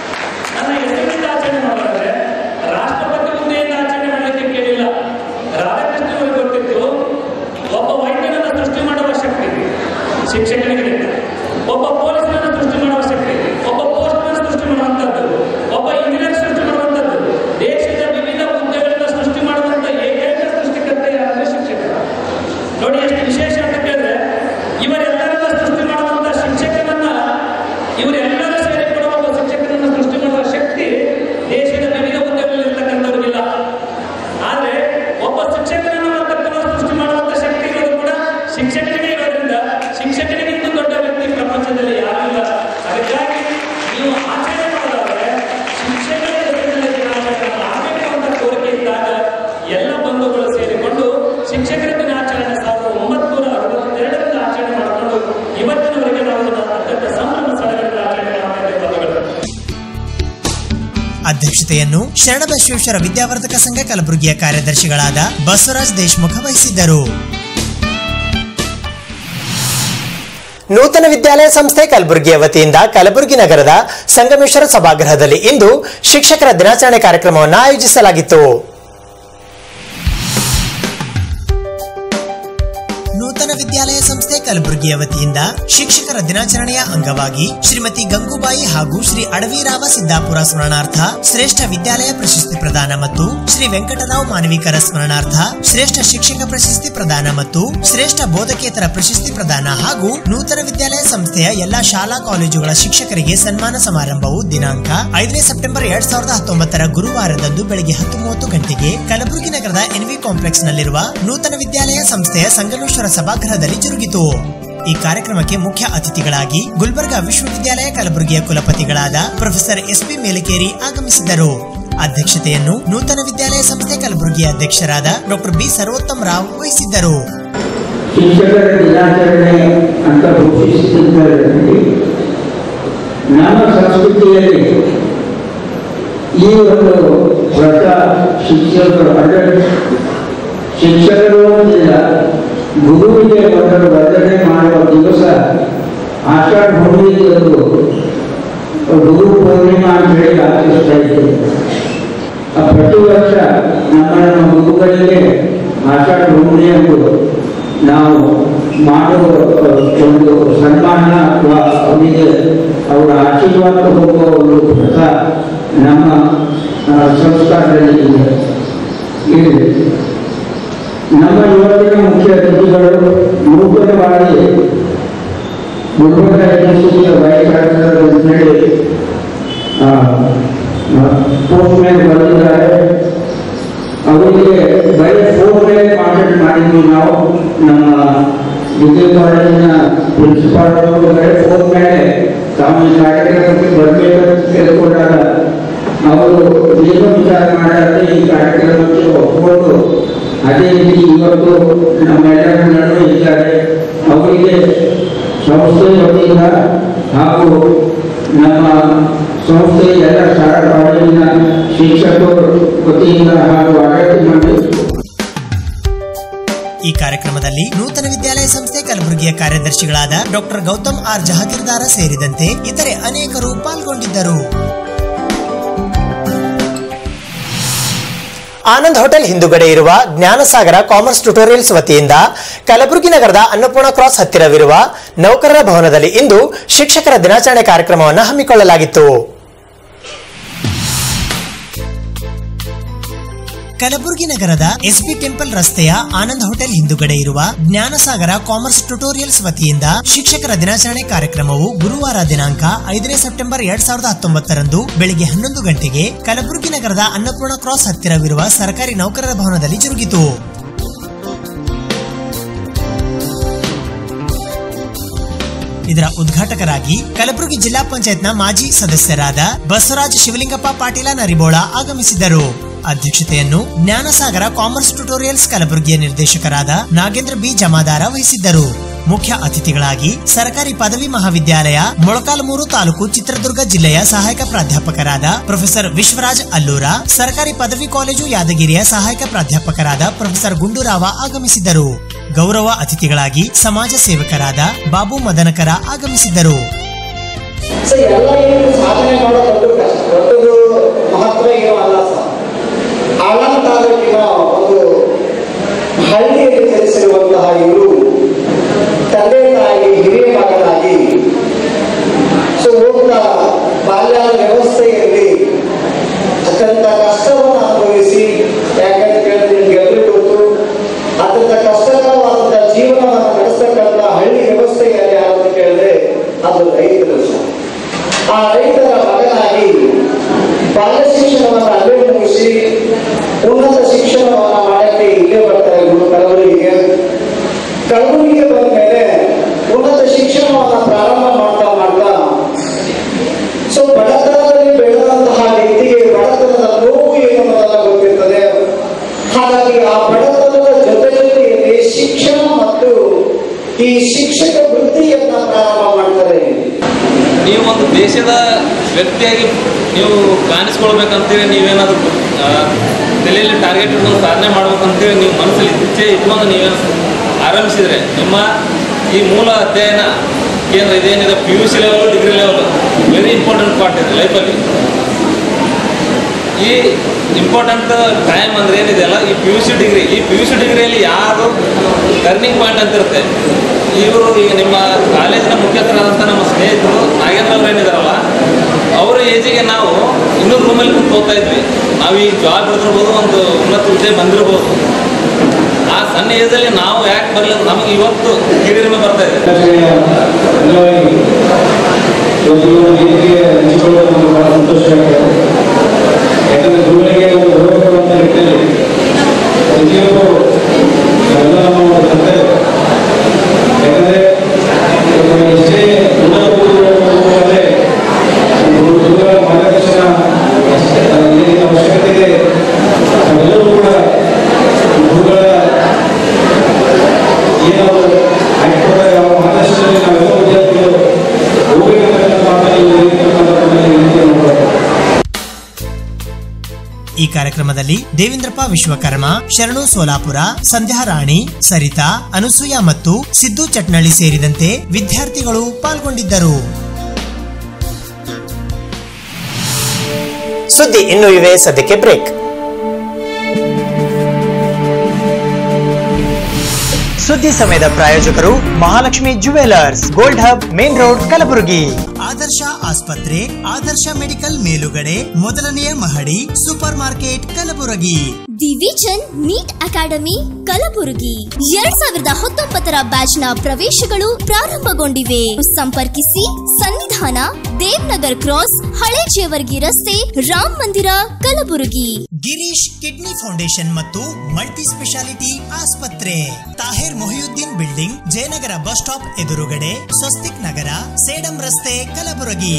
S12: ನನ್ನ ಹೆಸರಿನಿಂದ ಆಚರಣೆ ಮಾಡೋದಾದ್ರೆ ರಾಷ್ಟ್ರಪತಿ ಹುದ್ದೆಯಿಂದ ಆಚರಣೆ ಮಾಡಲಿಕ್ಕೆ ಕೇಳಿಲ್ಲ ಶಿಕ್ಷಕನಿಗಿದೆ ಒಬ್ಬ ಪೊಲೀಸರನ್ನು ಸೃಷ್ಟಿ ಮಾಡುವ ಶಕ್ತಿ ಒಬ್ಬ ಪೋಸ್ಟ್ಮನ್ ಸೃಷ್ಟಿ ಮಾಡುವಂಥದ್ದು ಒಬ್ಬ ಇಂಜಿನಿಯರ್ ಸೃಷ್ಟಿ ಮಾಡುವಂಥದ್ದು ದೇಶದ ವಿವಿಧ ಹುದ್ದೆಗಳನ್ನ ಸೃಷ್ಟಿ ಮಾಡುವಂಥ ಏಕೈಕ ಸೃಷ್ಟಿಕರ್ತ ಯಾರಂದ್ರೆ ಶಿಕ್ಷಕ ನೋಡಿ ಎಷ್ಟು ವಿಶೇಷ ಅಂತ ಕೇಳಿದ್ರೆ ಇವರೆಲ್ಲರನ್ನ ಸೃಷ್ಟಿ ಮಾಡುವಂಥ ಶಿಕ್ಷಕನನ್ನ ಇವರೆಲ್ಲರೂ ಸೇರಿಕೊಳ್ಳುವ ಒಬ್ಬ ಶಿಕ್ಷಕನನ್ನ ಸೃಷ್ಟಿ ಮಾಡುವ ಶಕ್ತಿ ದೇಶದ ವಿವಿಧ ಹುದ್ದೆಗಳಲ್ಲಿರ್ತಕ್ಕಂಥವ್ರಿಗಿಲ್ಲ ಆದ್ರೆ ಒಬ್ಬ ಶಿಕ್ಷಕನನ್ನು ಅಂತಕ್ಕಂಥ ಸೃಷ್ಟಿ ಮಾಡುವಂತ ಶಕ್ತಿ ಇರೋದು ಕೂಡ ಶಿಕ್ಷಕನಿಗೆ ಇರೋದ್ರಿಂದ ಶಿಕ್ಷಕನಿಗಿಂತ ದೊಡ್ಡ ವ್ಯಕ್ತಿ ಪ್ರಪಂಚದಲ್ಲಿ ಯಾರಿಲ್ಲ ಅದಕ್ಕಾಗಿ ನೀವು ಆಚರಣೆ ಮಾಡೋದಾದ್ರೆ ಶಿಕ್ಷಕರ ಹೆಸರಿನಲ್ಲಿ ದಿನಾಚರಣೆ ಆಗಬೇಕು ಅಂತ ಕೋರಿಕೆ ಇದ್ದಾಗ ಎಲ್ಲ ಬಂಧುಗಳು ಸೇರಿಕೊಂಡು ಶಿಕ್ಷಕರ ದಿನಾಚರಣೆ ಸಾವಿರದ ಒಂಬತ್ನೂರ ಅರವತ್ತೆರಡರಿಂದ ಆಚರಣೆ ಮಾಡಿಕೊಂಡು ಇವತ್ತಿನವರೆಗೆ ನಾವು ಇದನ್ನ ಅತ್ಯಂತ ಸಂಭ್ರಮ ಸಡಗರದಿಂದ ಆಚರಣೆ ಮಾಡ್ತಾ ಇದ್ದೇವೆ ಬಂಧುಗಳು
S3: ಅಧ್ಯಕ್ಷತೆಯನ್ನು ಶರಣಬಸವೇಶ್ವರ ವಿದ್ಯಾವರ್ಧಕ ಸಂಘ ಕಲಬುರಗಿಯ ಕಾರ್ಯದರ್ಶಿಗಳಾದ ಬಸವರಾಜ್ ದೇಶಮುಖ ವಹಿಸಿದ್ದರು
S2: ನೂತನ ವಿದ್ಯಾಲಯ ಸಂಸ್ಥೆ ಕಲಬುರಗಿಯ ವತಿಯಿಂದ ಕಲಬುರಗಿ ನಗರದ ಸಂಗಮೇಶ್ವರ ಸಭಾಗೃಹದಲ್ಲಿ ಇಂದು ಶಿಕ್ಷಕರ ದಿನಾಚರಣೆ ಕಾರ್ಯಕ್ರಮವನ್ನು ಆಯೋಜಿಸಲಾಗಿತ್ತು
S3: ನೂತನ ವಿದ್ಯಾಲಯ ಸಂಸ್ಥೆ ಕಲಬುರಗಿಯ ವತಿಯಿಂದ ಶಿಕ್ಷಕರ ದಿನಾಚರಣೆಯ ಅಂಗವಾಗಿ ಶ್ರೀಮತಿ ಗಂಗೂಬಾಯಿ ಹಾಗೂ ಶ್ರೀ ಅಡವಿರಾವ ಸಿದ್ದಾಪುರ ಸ್ಮರಣಾರ್ಥ ಶ್ರೇಷ್ಠ ವಿದ್ಯಾಲಯ ಪ್ರಶಸ್ತಿ ಪ್ರದಾನ ಮತ್ತು ಶ್ರೀ ವೆಂಕಟರಾವ್ ಮಾನವಿಕರ ಸ್ಮರಣಾರ್ಥ ಶ್ರೇಷ್ಠ ಶಿಕ್ಷಕ ಪ್ರಶಸ್ತಿ ಪ್ರದಾನ ಮತ್ತು ಶ್ರೇಷ್ಠ ಬೋಧಕೇತರ ಪ್ರಶಸ್ತಿ ಪ್ರದಾನ ಹಾಗೂ ನೂತನ ವಿದ್ಯಾಲಯ ಸಂಸ್ಥೆಯ ಎಲ್ಲಾ ಶಾಲಾ ಕಾಲೇಜುಗಳ ಶಿಕ್ಷಕರಿಗೆ ಸನ್ಮಾನ ಸಮಾರಂಭವು ದಿನಾಂಕ ಐದನೇ ಸೆಪ್ಟೆಂಬರ್ ಎರಡ್ ಸಾವಿರದ ಹತ್ತೊಂಬತ್ತರ ಗುರುವಾರದಂದು ಬೆಳಗ್ಗೆ ಹತ್ತು ಮೂವತ್ತು ಗಂಟೆಗೆ ಕಲಬುರಗಿ ನಗರದ ಎನ್ವಿ ಕಾಂಪ್ಲೆಕ್ಸ್ ನಲ್ಲಿರುವ ನೂತನ ವಿದ್ಯಾಲಯ ಸಂಸ್ಥೆಯ ಸಂಗಮೇಶ್ವರ ಸಭಾಗೃಹದಲ್ಲಿ ಜರುಗಿತು ಈ ಕಾರ್ಯಕ್ರಮಕ್ಕೆ ಮುಖ್ಯ ಅತಿಥಿಗಳಾಗಿ ಗುಲ್ಬರ್ಗಾ ವಿಶ್ವವಿದ್ಯಾಲಯ ಕಲಬುರಗಿಯ ಕುಲಪತಿಗಳಾದ ಪ್ರೊಫೆಸರ್ ಎಸ್ ಪಿ ಮೇಲಕೇರಿ ಆಗಮಿಸಿದ್ದರು ಅಧ್ಯಕ್ಷತೆಯನ್ನು ನೂತನ ವಿದ್ಯಾಲಯ ಸಂಸ್ಥೆ ಕಲಬುರಗಿಯ ಅಧ್ಯಕ್ಷರಾದ ಡಾಕ್ಟರ್ ಬಿ ಸರ್ವೋತ್ತಮ್ ರಾವ್ ವಹಿಸಿದ್ದರು
S13: ಶಿಕ್ಷಕರ ದಿನಾಚರಣೆ ಅಂತ ಘೋಷಿಸಿದ್ದರಲ್ಲಿ ನಮ್ಮ ಸಂಸ್ಕೃತಿಯಲ್ಲಿ ಈ ಒಂದು ವ್ರತ ಶಿಕ್ಷಕರು ಅಂದರೆ ಶಿಕ್ಷಕರು ಅಂತಿಲ್ಲ ಗುರುವಿಗೆ ಒಂದು ವಂದನೆ ಮಾಡುವ ದಿವಸ ಆಷಾಢ ಹುಣ್ಣಿಮೆಯಂದು ಗುರು ಪೂರ್ಣಿಮಾ ಅಂತ ಹೇಳಿ ಆಚರಿಸ್ತಾ ಇದ್ದೇವೆ ಆ ಪ್ರತಿ ವರ್ಷ ನಮ್ಮ ನಮ್ಮ ಗುರುಗಳಿಗೆ ಆಷಾಢ ಹುಣ್ಣಿಮೆಯಂದು ನಾವು ಮಾಡುವ ಒಂದು ಸನ್ಮಾನ ಅಥವಾ ಅವರಿಗೆ ಅವರ ಆಶೀರ್ವಾದ ಹೋಗುವ ಒಂದು ಪ್ರಥಾ ನಮ್ಮ ಆ, ಸಂಸ್ಕಾರದಲ್ಲಿ ಇದೆ ಇದೆ ನಮ್ಮ ಇವತ್ತಿನ ಮುಖ್ಯ ಅತಿಥಿಗಳು ನೂತನವಾಗಿ ಗುಲ್ಬರ್ಗ ಯೂನಿವರ್ಸಿಟಿಯ ವೈಸ್ ಚಾನ್ಸಲರ್ ಅಂತೇಳಿ ಪೋಸ್ಟ್ ಮೇಲೆ ಬಂದಿದ್ದಾರೆ ಅವರಿಗೆ ಬರೀ ಫೋನ್ ಮೇಲೆ ಕಾಂಟ್ಯಾಕ್ಟ್ ಮಾಡಿದ್ವಿ ನಾವು ನಮ್ಮ ಡಿಗ್ರಿ ಕಾಲೇಜಿನ ಪ್ರಿನ್ಸಿಪಾಲ್ ಅವರು ಬರೀ ಫೋನ್ ಮೇಲೆ ತಾವು ಈ ಕಾರ್ಯಕ್ರಮಕ್ಕೆ ಬರಬೇಕಂತ ಕೇಳಿಕೊಂಡಾಗ ಅವರು ಏನು ವಿಚಾರ ಮಾಡಿದ್ರೆ ಈ ಕಾರ್ಯಕ್ರಮಕ್ಕೆ ಒಪ್ಪಿಕೊಂಡು ಅದೇ ರೀತಿ ಇವತ್ತು ನಮ್ಮೆಲ್ಲರ ನಡುವೆ ಇದ್ದಾರೆ ಅವರಿಗೆ ಸಂಸ್ಥೆ ವತಿಯಿಂದ ಹಾಗೂ ನಮ್ಮ ಸಂಸ್ಥೆಯ ಎಲ್ಲ ಶಾಲಾ ಕಾಲೇಜಿನ ಶಿಕ್ಷಕರು ವತಿಯಿಂದ ಹಾಗೂ ಆಡಳಿತ ಮಂಡಳಿ
S3: ಈ ಕಾರ್ಯಕ್ರಮದಲ್ಲಿ ನೂತನ ವಿದ್ಯಾಲಯ ಸಂಸ್ಥೆ ಕಲಬುರಗಿಯ ಕಾರ್ಯದರ್ಶಿಗಳಾದ ಡಾಕ್ಟರ್ ಗೌತಮ್ ಆರ್ ಜಹಾಗೀರ್ದಾರ ಸೇರಿದಂತೆ ಇತರೆ ಅನೇಕರು ಪಾಲ್ಗೊಂಡಿದ್ದರು
S2: ಆನಂದ್ ಹೋಟೆಲ್ ಹಿಂದುಗಡೆ ಇರುವ ಜ್ಞಾನಸಾಗರ ಕಾಮರ್ಸ್ ಟ್ಯುಟೋರಿಯಲ್ಸ್ ವತಿಯಿಂದ ಕಲಬುರಗಿ ನಗರದ ಅನ್ನಪೂರ್ಣ ಕ್ರಾಸ್ ಹತ್ತಿರವಿರುವ ನೌಕರರ ಭವನದಲ್ಲಿ ಇಂದು ಶಿಕ್ಷಕರ ದಿನಾಚರಣೆ ಕಾರ್ಯಕ್ರಮವನ್ನು ಹಮ್ಮಿಕೊಳ್ಳಲಾಗಿತ್ತು
S3: ಕಲಬುರಗಿ ನಗರದ ಎಸ್ಬಿ ಟೆಂಪಲ್ ರಸ್ತೆಯ ಆನಂದ್ ಹೋಟೆಲ್ ಹಿಂದುಗಡೆ ಇರುವ ಜ್ಞಾನಸಾಗರ ಕಾಮರ್ಸ್ ಟ್ಯುಟೋರಿಯಲ್ಸ್ ವತಿಯಿಂದ ಶಿಕ್ಷಕರ ದಿನಾಚರಣೆ ಕಾರ್ಯಕ್ರಮವು ಗುರುವಾರ ದಿನಾಂಕ ಐದನೇ ಸೆಪ್ಟೆಂಬರ್ ಎರಡ್ ಸಾವಿರದ ಹತ್ತೊಂಬತ್ತರಂದು ಬೆಳಿಗ್ಗೆ ಹನ್ನೊಂದು ಗಂಟೆಗೆ ಕಲಬುರಗಿ ನಗರದ ಅನ್ನಪೂರ್ಣ ಕ್ರಾಸ್ ಹತ್ತಿರವಿರುವ ಸರ್ಕಾರಿ ನೌಕರರ ಭವನದಲ್ಲಿ ಜರುಗಿತು ಇದರ ಉದ್ಘಾಟಕರಾಗಿ ಕಲಬುರಗಿ ಜಿಲ್ಲಾ ಪಂಚಾಯತ್ನ ಮಾಜಿ ಸದಸ್ಯರಾದ ಬಸವರಾಜ್ ಶಿವಲಿಂಗಪ್ಪ ಪಾಟೀಲ ನರಿಬೋಳ ಆಗಮಿಸಿದ್ದರು ಅಧ್ಯಕ್ಷತೆಯನ್ನು ಜ್ಞಾನಸಾಗರ ಕಾಮರ್ಸ್ ಟ್ಯುಟೋರಿಯಲ್ಸ್ ಕಲಬುರಗಿಯ ನಿರ್ದೇಶಕರಾದ ನಾಗೇಂದ್ರ ಬಿ ಜಮಾದಾರ ವಹಿಸಿದ್ದರು ಮುಖ್ಯ ಅತಿಥಿಗಳಾಗಿ ಸರ್ಕಾರಿ ಪದವಿ ಮಹಾವಿದ್ಯಾಲಯ ಮೊಳಕಾಲ್ಮೂರು ತಾಲೂಕು ಚಿತ್ರದುರ್ಗ ಜಿಲ್ಲೆಯ ಸಹಾಯಕ ಪ್ರಾಧ್ಯಾಪಕರಾದ ಪ್ರೊಫೆಸರ್ ವಿಶ್ವರಾಜ್ ಅಲ್ಲೂರ ಸರ್ಕಾರಿ ಪದವಿ ಕಾಲೇಜು ಯಾದಗಿರಿಯ ಸಹಾಯಕ ಪ್ರಾಧ್ಯಾಪಕರಾದ ಪ್ರೊಫೆಸರ್ ಗುಂಡೂರಾವ ಆಗಮಿಸಿದ್ದರು ಗೌರವ ಅತಿಥಿಗಳಾಗಿ ಸಮಾಜ ಸೇವಕರಾದ ಬಾಬು ಮದನಕರ ಆಗಮಿಸಿದ್ದರು
S14: ಸೊ ಎಲ್ಲ ಏನು ಸಾಧನೆ ಮಾಡೋದು ಕಷ್ಟ ದೊಡ್ಡದು ಮಹತ್ವ ಏನು ಅಲ್ಲ ಸರ್ ಆನಂದ್ ತಾಲೂಕಿನ ಒಂದು ಹಳ್ಳಿಯಲ್ಲಿ ಜನಿಸಿರುವಂತಹ ಇವರು ತಂದೆ ತಾಯಿ ಹಿರಿಯ ಬಾಲ್ಯದ ವ್ಯವಸ್ಥೆಯಲ್ಲಿ ಅತ್ಯಂತ ಕಷ್ಟವನ್ನು ಅನುಭವಿಸಿ ಯಾಕಂತ ಕೇಳಿದ್ರೆ ನಿಮ್ಗೆ ಎಲ್ರಿಗೂ ಗೊತ್ತು ಅತ್ಯಂತ ಕಷ್ಟಕರವಾದಂಥ ಜೀವನವನ್ನು ನಡೆಸ್ತಕ್ಕಂಥ ಹಳ್ಳಿ ವ್ಯವಸ್ಥೆಯಲ್ಲಿ ಯಾರಂತ ಕೇಳಿದ್ರೆ ಅದು ರೈತರು ಆ ರೈತರ ಮಗನಾಗಿ ಬಾಲ್ಯ ಶಿಕ್ಷಣವನ್ನು ಅಲ್ಲೇ ಮುಗಿಸಿ ಉನ್ನತ ಶಿಕ್ಷಣವನ್ನು ಮಾಡಕ್ಕೆ ಇಲ್ಲೇ ಬರ್ತಾರೆ ಗುರು ಕಲಬುರಗಿಗೆ ಕಲಬುರಗಿಗೆ ಬಂದ ಮೇಲೆ ಉನ್ನತ ಶಿಕ್ಷಣವನ್ನು ಪ್ರಾರಂಭ ಮಾಡ್ತಾ ಮಾಡ್ತಾ ಸೊ ಬಡತನದಲ್ಲಿ ಬೆಳೆದಂತಹ ವ್ಯಕ್ತಿಗೆ ಬಡತನದ ನೋವು ಏನು ಅನ್ನೋದೆಲ್ಲ ಗೊತ್ತಿರ್ತದೆ ಹಾಗಾಗಿ ಆ ಬಡತನದ ಜೊತೆ ಜೊತೆಯಲ್ಲಿ ಶಿಕ್ಷಣ ಮತ್ತು ಈ ಶಿಕ್ಷಕ ವೃತ್ತಿಯನ್ನ ಪ್ರಾರಂಭ ಮಾಡ್ತಾರೆ
S15: ನೀವು ಒಂದು ದೇಶದ ವ್ಯಕ್ತಿಯಾಗಿ ನೀವು ಕಾಣಿಸ್ಕೊಳ್ಬೇಕಂತೇಳಿ ನೀವೇನಾದರೂ ಆ, ತಲೆಯಲ್ಲಿ ಟಾರ್ಗೆಟ್ ಇಟ್ಕೊಂಡು ಸಾಧನೆ ಮಾಡ್ಬೇಕಂತೇಳಿ ನೀವು ಮನಸ್ಸಲ್ಲಿ ಇಚ್ಛೆ ಇಟ್ಕೊಂಡು ನೀವೇನು ಆರಂಭಿಸಿದರೆ ನಿಮ್ಮ ಈ ಮೂಲ ಅಧ್ಯಯನ ಕೇಂದ್ರ ಇದೇನಿದೆ P U C level degree level very important part ಇದೆ ಲೈಫಲ್ಲಿ ಈ ಇಂಪಾರ್ಟೆಂಟ್ ಟೈಮ್ ಅಂದ್ರೆ ಏನಿದೆ ಅಲ್ಲ ಈ ಪಿ ಯು ಸಿ ಡಿಗ್ರಿ ಈ ಪಿ ಯು ಸಿ ಡಿಗ್ರಿಯಲ್ಲಿ ಯಾರು ಟರ್ನಿಂಗ್ ಪಾಯಿಂಟ್ ಅಂತ ಇರುತ್ತೆ ಇವರು ಈಗ ನಿಮ್ಮ ಕಾಲೇಜಿನ ಮುಖ್ಯಸ್ಥರಾದಂಥ ನಮ್ಮ ಸ್ನೇಹಿತರು ನಾಗೇಂದ್ರ ಅವ್ರು ಏನಿದಾರಲ್ಲ ಅವರ ಏಜಿಗೆ ನಾವು ಇನ್ನೂ ರೂಮಲ್ಲಿ ಕುಂತು ಓದ್ತಾ ಇದ್ವಿ ನಾವು ಈಗ ಜಾಬ್ ಹಿಡಿದಿರ್ಬೋದು ಒಂದು ಉನ್ನತ ಹುದ್ದೆ ಬಂದಿರ್ಬೋದು ಆ ಸಣ್ಣ ಏಜಲ್ಲಿ ನಾವು ಯಾಕೆ ಬರಲಿಲ್ಲ ನಮಗೆ ಇವತ್ತು ಹಿರಿಮೆ ಬರ್ತಾ ಇದೆ
S13: ಇವತ್ತು ಇವರು ವೇದಿಕೆ ಹಂಚಿಕೊಳ್ಳೋದು ನಮಗೆ ಬಹಳ ಸಂತೋಷ ಆಗ್ತದೆ ಯಾಕಂದ್ರೆ ಗುರುಗಳಿಗೆ ಒಂದು ಗೌರವ ಕೊಡುವಂಥ ನಿಟ್ಟಿನಲ್ಲಿ ಪ್ರತಿಯೊಬ್ಬರು ಎಲ್ಲ ನಮ್ಮ ಒಂದು ಕರ್ತವ್ಯ ಯಾಕಂದ್ರೆ ಇವತ್ತು ಎಷ್ಟೇ ಉನ್ನತ ಗುರುಗಳು ಹೋದರೆ ಗುರು ಗುರುಗಳ ಮಾರ್ಗದರ್ಶನ ಅಷ್ಟೇ ಏನೇನು ಅವಶ್ಯಕತೆ ಇದೆ ನಾವೆಲ್ಲರೂ ಕೂಡ ಗುರುಗಳ ಏನು ಹಾಕಿಕೊಟ್ಟಾಗ ಅವರ ಮಾರ್ಗದರ್ಶನದಲ್ಲಿ ನಾವೆಲ್ಲ ವಿದ್ಯಾರ್ಥಿಗಳು ಹೋಗಬೇಕಂತ ಮಾತನ್ನು ಈ ವೇದಿಕೆ ಮುಖಾಂತರ ಈ ರೀತಿ ಮಾಡ್ತಾರೆ
S3: ಈ ಕಾರ್ಯಕ್ರಮದಲ್ಲಿ ದೇವೇಂದ್ರಪ್ಪ ವಿಶ್ವಕರ್ಮ ಶರಣು ಸೋಲಾಪುರ ಸಂಧ್ಯಾ ರಾಣಿ ಸರಿತಾ ಅನುಸೂಯ ಮತ್ತು ಸಿದ್ದು ಚಟ್ನಳ್ಳಿ ಸೇರಿದಂತೆ ವಿದ್ಯಾರ್ಥಿಗಳು ಪಾಲ್ಗೊಂಡಿದ್ದರು
S2: ಸುದ್ದಿ ಇನ್ನೂ ಇವೆ ಸದ್ಯಕ್ಕೆ ಬ್ರೇಕ್ ಸುದ್ದಿ ಸಮಯದ ಪ್ರಾಯೋಜಕರು Mahalakshmi jewellers gold hub main road Kalaburagi
S3: ಆದರ್ಶ ಆಸ್ಪತ್ರೆ ಆದರ್ಶ ಮೆಡಿಕಲ್ ಮೇಲುಗಡೆ ಮೊದಲನೆಯ ಮಹಡಿ super market Kalaburagi
S4: the vision NEET academy Kalaburagi ಎರಡ್ ಸಾವಿರದ ಹತ್ತೊಂಬತ್ತರ ಬ್ಯಾಚ್ ನ ಪ್ರವೇಶಗಳು ಪ್ರಾರಂಭಗೊಂಡಿವೆ ಸಂಪರ್ಕಿಸಿ ಸನ್ನಿಧಾನ ದೇವ್ನಗರ್ ಕ್ರಾಸ್ ಹಳೆ ಜೇವರ್ಗಿ ರಸ್ತೆ ರಾಮ್ ಮಂದಿರ ಕಲಬುರಗಿ
S3: ಗಿರೀಶ್ ಕಿಡ್ನಿ ಫೌಂಡೇಶನ್ ಮತ್ತು ಮಲ್ಟಿ ಸ್ಪೆಷಾಲಿಟಿ ಆಸ್ಪತ್ರೆ Tahir Mohiuddin building Jayanagar bus stop ಎದುರುಗಡೆ ಸ್ವಸ್ತಿಕ್ ನಗರ ಸೇಡಂ ರಸ್ತೆ ಕಲಬುರಗಿ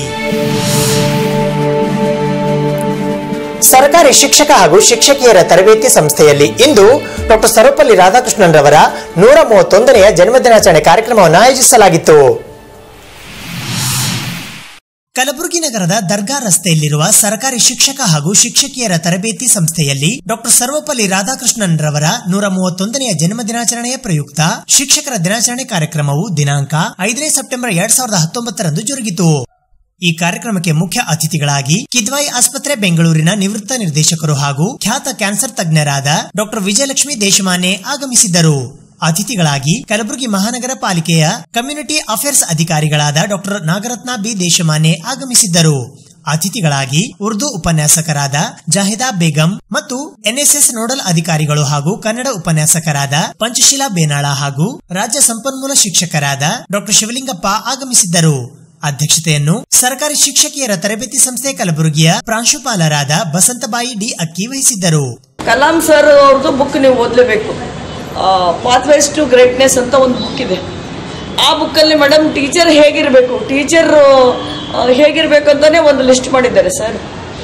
S2: ಸರ್ಕಾರಿ ಶಿಕ್ಷಕ ಹಾಗೂ ಶಿಕ್ಷಕಿಯರ ತರಬೇತಿ ಸಂಸ್ಥೆಯಲ್ಲಿ ಇಂದು ಡಾಕ್ಟರ್ ಸರ್ವಪಲ್ಲಿ ರಾಧಾಕೃಷ್ಣನ್ ರವರ ನೂರ ಮೂವತ್ತೊಂದನೆಯ ಜನ್ಮದಿನಾಚರಣೆ ಕಾರ್ಯಕ್ರಮವನ್ನು ಆಯೋಜಿಸಲಾಗಿತ್ತು
S3: ಕಲಬುರಗಿ ನಗರದ ದರ್ಗಾ ರಸ್ತೆಯಲ್ಲಿರುವ ಸರ್ಕಾರಿ ಶಿಕ್ಷಕ ಹಾಗೂ ಶಿಕ್ಷಕಿಯರ ತರಬೇತಿ ಸಂಸ್ಥೆಯಲ್ಲಿ ಡಾಕ್ಟರ್ ಸರ್ವಪಲ್ಲಿ ರಾಧಾಕೃಷ್ಣನ್ ರವರ ನೂರ ಮೂವತ್ತೊಂದನೆಯ ಜನ್ಮದಿನಾಚರಣೆಯ ಪ್ರಯುಕ್ತ ಶಿಕ್ಷಕರ ದಿನಾಚರಣೆ ಕಾರ್ಯಕ್ರಮವು ದಿನಾಂಕ ಐದನೇ ಸೆಪ್ಟೆಂಬರ್ ಎರಡ್ ಸಾವಿರದ ಹತ್ತೊಂಬತ್ತರಂದು ಜರುಗಿತು ಈ ಕಾರ್ಯಕ್ರಮಕ್ಕೆ ಮುಖ್ಯ ಅತಿಥಿಗಳಾಗಿ ಕಿದ್ವಾಯಿ ಆಸ್ಪತ್ರೆ ಬೆಂಗಳೂರಿನ ನಿವೃತ್ತ ನಿರ್ದೇಶಕರು ಹಾಗೂ ಖ್ಯಾತ ಕ್ಯಾನ್ಸರ್ ತಜ್ಞರಾದ ಡಾಕ್ಟರ್ ವಿಜಯಲಕ್ಷ್ಮಿ ದೇಶಮಾನೆ ಆಗಮಿಸಿದ್ದರು ಅತಿಥಿಗಳಾಗಿ ಕಲಬುರಗಿ ಮಹಾನಗರ ಪಾಲಿಕೆಯ ಕಮ್ಯುನಿಟಿ ಅಫೇರ್ಸ್ ಅಧಿಕಾರಿಗಳಾದ ಡಾಕ್ಟರ್ ನಾಗರತ್ನ ಬಿ ದೇಶಮಾನೆ ಆಗಮಿಸಿದ್ದರು ಅತಿಥಿಗಳಾಗಿ ಉರ್ದು ಉಪನ್ಯಾಸಕರಾದ ಜಾಹಿದಾ ಬೇಗಂ ಮತ್ತು ಎನ್ಎಸ್ಎಸ್ ನೋಡಲ್ ಅಧಿಕಾರಿಗಳು ಹಾಗೂ ಕನ್ನಡ ಉಪನ್ಯಾಸಕರಾದ ಪಂಚಶೀಲಾ ಬೇನಾಳ ಹಾಗೂ ರಾಜ್ಯ ಸಂಪನ್ಮೂಲ ಶಿಕ್ಷಕರಾದ ಡಾಕ್ಟರ್ ಶಿವಲಿಂಗಪ್ಪ ಆಗಮಿಸಿದ್ದರು ಅಧ್ಯಕ್ಷತೆಯನ್ನು ಸರ್ಕಾರಿ ಶಿಕ್ಷಕಿಯರ ತರಬೇತಿ ಸಂಸ್ಥೆ ಕಲಬುರಗಿಯ ಪ್ರಾಂಶುಪಾಲರಾದ ಬಸಂತಬಾಯಿ ಡಿ ಅಕ್ಕಿ ವಹಿಸಿದ್ದರು
S16: ಕಲಾಂ ಸರ್ ಅವ್ರದ್ದು ಬುಕ್ ನೀವು ಓದಲೇಬೇಕು ಪಾತ್ವೇಸ್ ಟು ಗ್ರೇಟ್ನೆಸ್ ಅಂತ ಒಂದು ಬುಕ್ ಇದೆ ಆ ಬುಕ್ಕಲ್ಲಿ ಮೇಡಮ್ ಟೀಚರ್ ಹೇಗಿರಬೇಕು ಟೀಚರ್ ಹೇಗಿರಬೇಕು ಅಂತಲೇ ಒಂದು ಲಿಸ್ಟ್ ಮಾಡಿದ್ದಾರೆ ಸರ್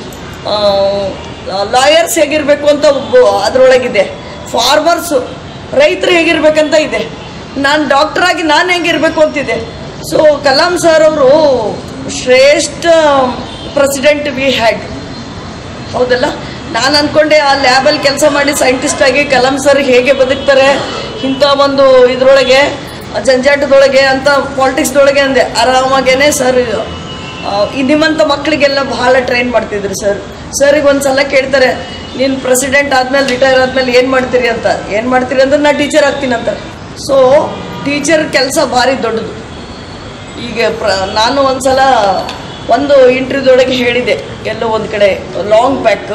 S16: ಲಾಯರ್ಸ್ ಹೇಗಿರಬೇಕು ಅಂತ ಒಬ್ಬ- ಅದರೊಳಗಿದೆ ಫಾರ್ಮರ್ಸು ರೈತರು ಹೇಗಿರ್ಬೇಕಂತ ಇದೆ ನಾನು ಡಾಕ್ಟರ್ ಆಗಿ ನಾನು ಹೇಗಿರಬೇಕು ಅಂತಿದೆ ಸೊ ಕಲಾಂ ಸರ್ ಅವರು ಶ್ರೇಷ್ಠ ಪ್ರೆಸಿಡೆಂಟ್ ವಿ ಹ್ಯಾಡ್ ಹೌದಲ್ಲ ನಾನು ಅನ್ಕೊಂಡೆ ಆ ಲ್ಯಾಬಲ್ಲಿ ಕೆಲಸ ಮಾಡಿ ಸೈಂಟಿಸ್ಟ್ ಆಗಿ ಕಲಾಂ ಸರ್ ಹೇಗೆ ಬದುಕ್ತಾರೆ ಇಂಥ ಒಂದು ಇದರೊಳಗೆ ಜಂಜಾಟದೊಳಗೆ ಅಂತ ಪಾಲಿಟಿಕ್ಸ್ದೊಳಗೆ ಅಂದೆ ಆರಾಮಾಗೇನೆ ಸರ್ ಈ ನಿಮ್ಮಂಥ ಮಕ್ಕಳಿಗೆಲ್ಲ ಬಹಳ ಟ್ರೈನ್ ಮಾಡ್ತಿದ್ರು ಸರ್ ಸರಿಗೆ ಒಂದು ಸಲ ಕೇಳ್ತಾರೆ ನೀನು ಪ್ರೆಸಿಡೆಂಟ್ ಆದ್ಮೇಲೆ ರಿಟೈರ್ ಆದ್ಮೇಲೆ ಏನು ಮಾಡ್ತೀರಿ ಅಂತ ಏನು ಮಾಡ್ತೀರಿ ಅಂದ್ರೆ ನಾ ಟೀಚರ್ ಆಗ್ತೀನಿ ಅಂತ ಸೊ ಟೀಚರ್ ಕೆಲಸ ಭಾರಿ ದೊಡ್ಡದು ಈಗ ಪ್ರ ನಾನು ಒಂದ್ಸಲ ಒಂದು ಇಂಟರ್ವ್ಯೂದೊಳಗೆ ಹೇಳಿದೆ ಎಲ್ಲೋ ಒಂದು ಕಡೆ ಲಾಂಗ್ ಬ್ಯಾಕ್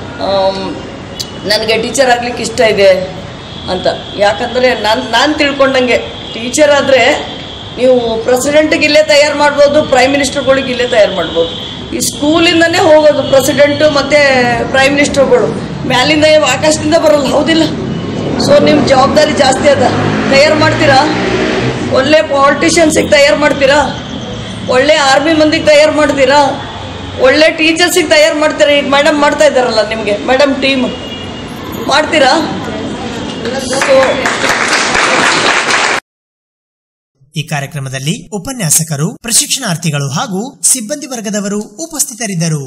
S16: ನನಗೆ ಟೀಚರ್ ಆಗ್ಲಿಕ್ಕೆ ಇಷ್ಟ ಇದೆ ಅಂತ ಯಾಕಂದರೆ ನಾನು ನಾನು ತಿಳ್ಕೊಂಡಂಗೆ ಟೀಚರ್ ಆದರೆ ನೀವು ಪ್ರೆಸಿಡೆಂಟಿಗೆ ಇಲ್ಲೇ ತಯಾರು ಮಾಡ್ಬೋದು ಪ್ರೈಮ್ ಮಿನಿಸ್ಟರ್ಗಳಿಗೆ ಇಲ್ಲೇ ತಯಾರು ಮಾಡ್ಬೋದು ಈ ಸ್ಕೂಲಿಂದನೇ ಹೋಗೋದು ಪ್ರೆಸಿಡೆಂಟು ಮತ್ತು ಪ್ರೈಮ್ ಮಿನಿಸ್ಟರ್ಗಳು ಮ್ಯಾಲಿಂದ ಏನ್ ಆಕಾಶದಿಂದ ಬರಲ್ಲ ಹೌದಿಲ್ಲ ಸೊ ನಿಮ್ಮ ಜವಾಬ್ದಾರಿ ಜಾಸ್ತಿ ಅದ ತಯಾರು ಮಾಡ್ತೀರಾ ಒಳ್ಳೆ ಪಾಲಿಟಿಷಿಯನ್ಸಿಗೆ ತಯಾರು ಮಾಡ್ತೀರಾ ಒಳ್ಳೆ ಆರ್ಮಿ ಮಂದಿಗೆ ತಯಾರು ಮಾಡ್ತೀರಾ ಒಳ್ಳೆ ಟೀಚರ್ಸಿಗೆ ತಯಾರು ಮಾಡ್ತೀರಾ ಈಗ ಮೇಡಮ್ ಮಾಡ್ತಾ ಇದ್ದಾರಲ್ಲ ನಿಮಗೆ ಮೇಡಮ್ ಟೀಮ್ ಮಾಡ್ತೀರಾ ಸೊ
S3: ಈ ಕಾರ್ಯಕ್ರಮದಲ್ಲಿ ಉಪನ್ಯಾಸಕರು ಪ್ರಶಿಕ್ಷಣಾರ್ಥಿಗಳು ಹಾಗೂ ಸಿಬ್ಬಂದಿ ವರ್ಗದವರು ಉಪಸ್ಥಿತರಿದ್ದರು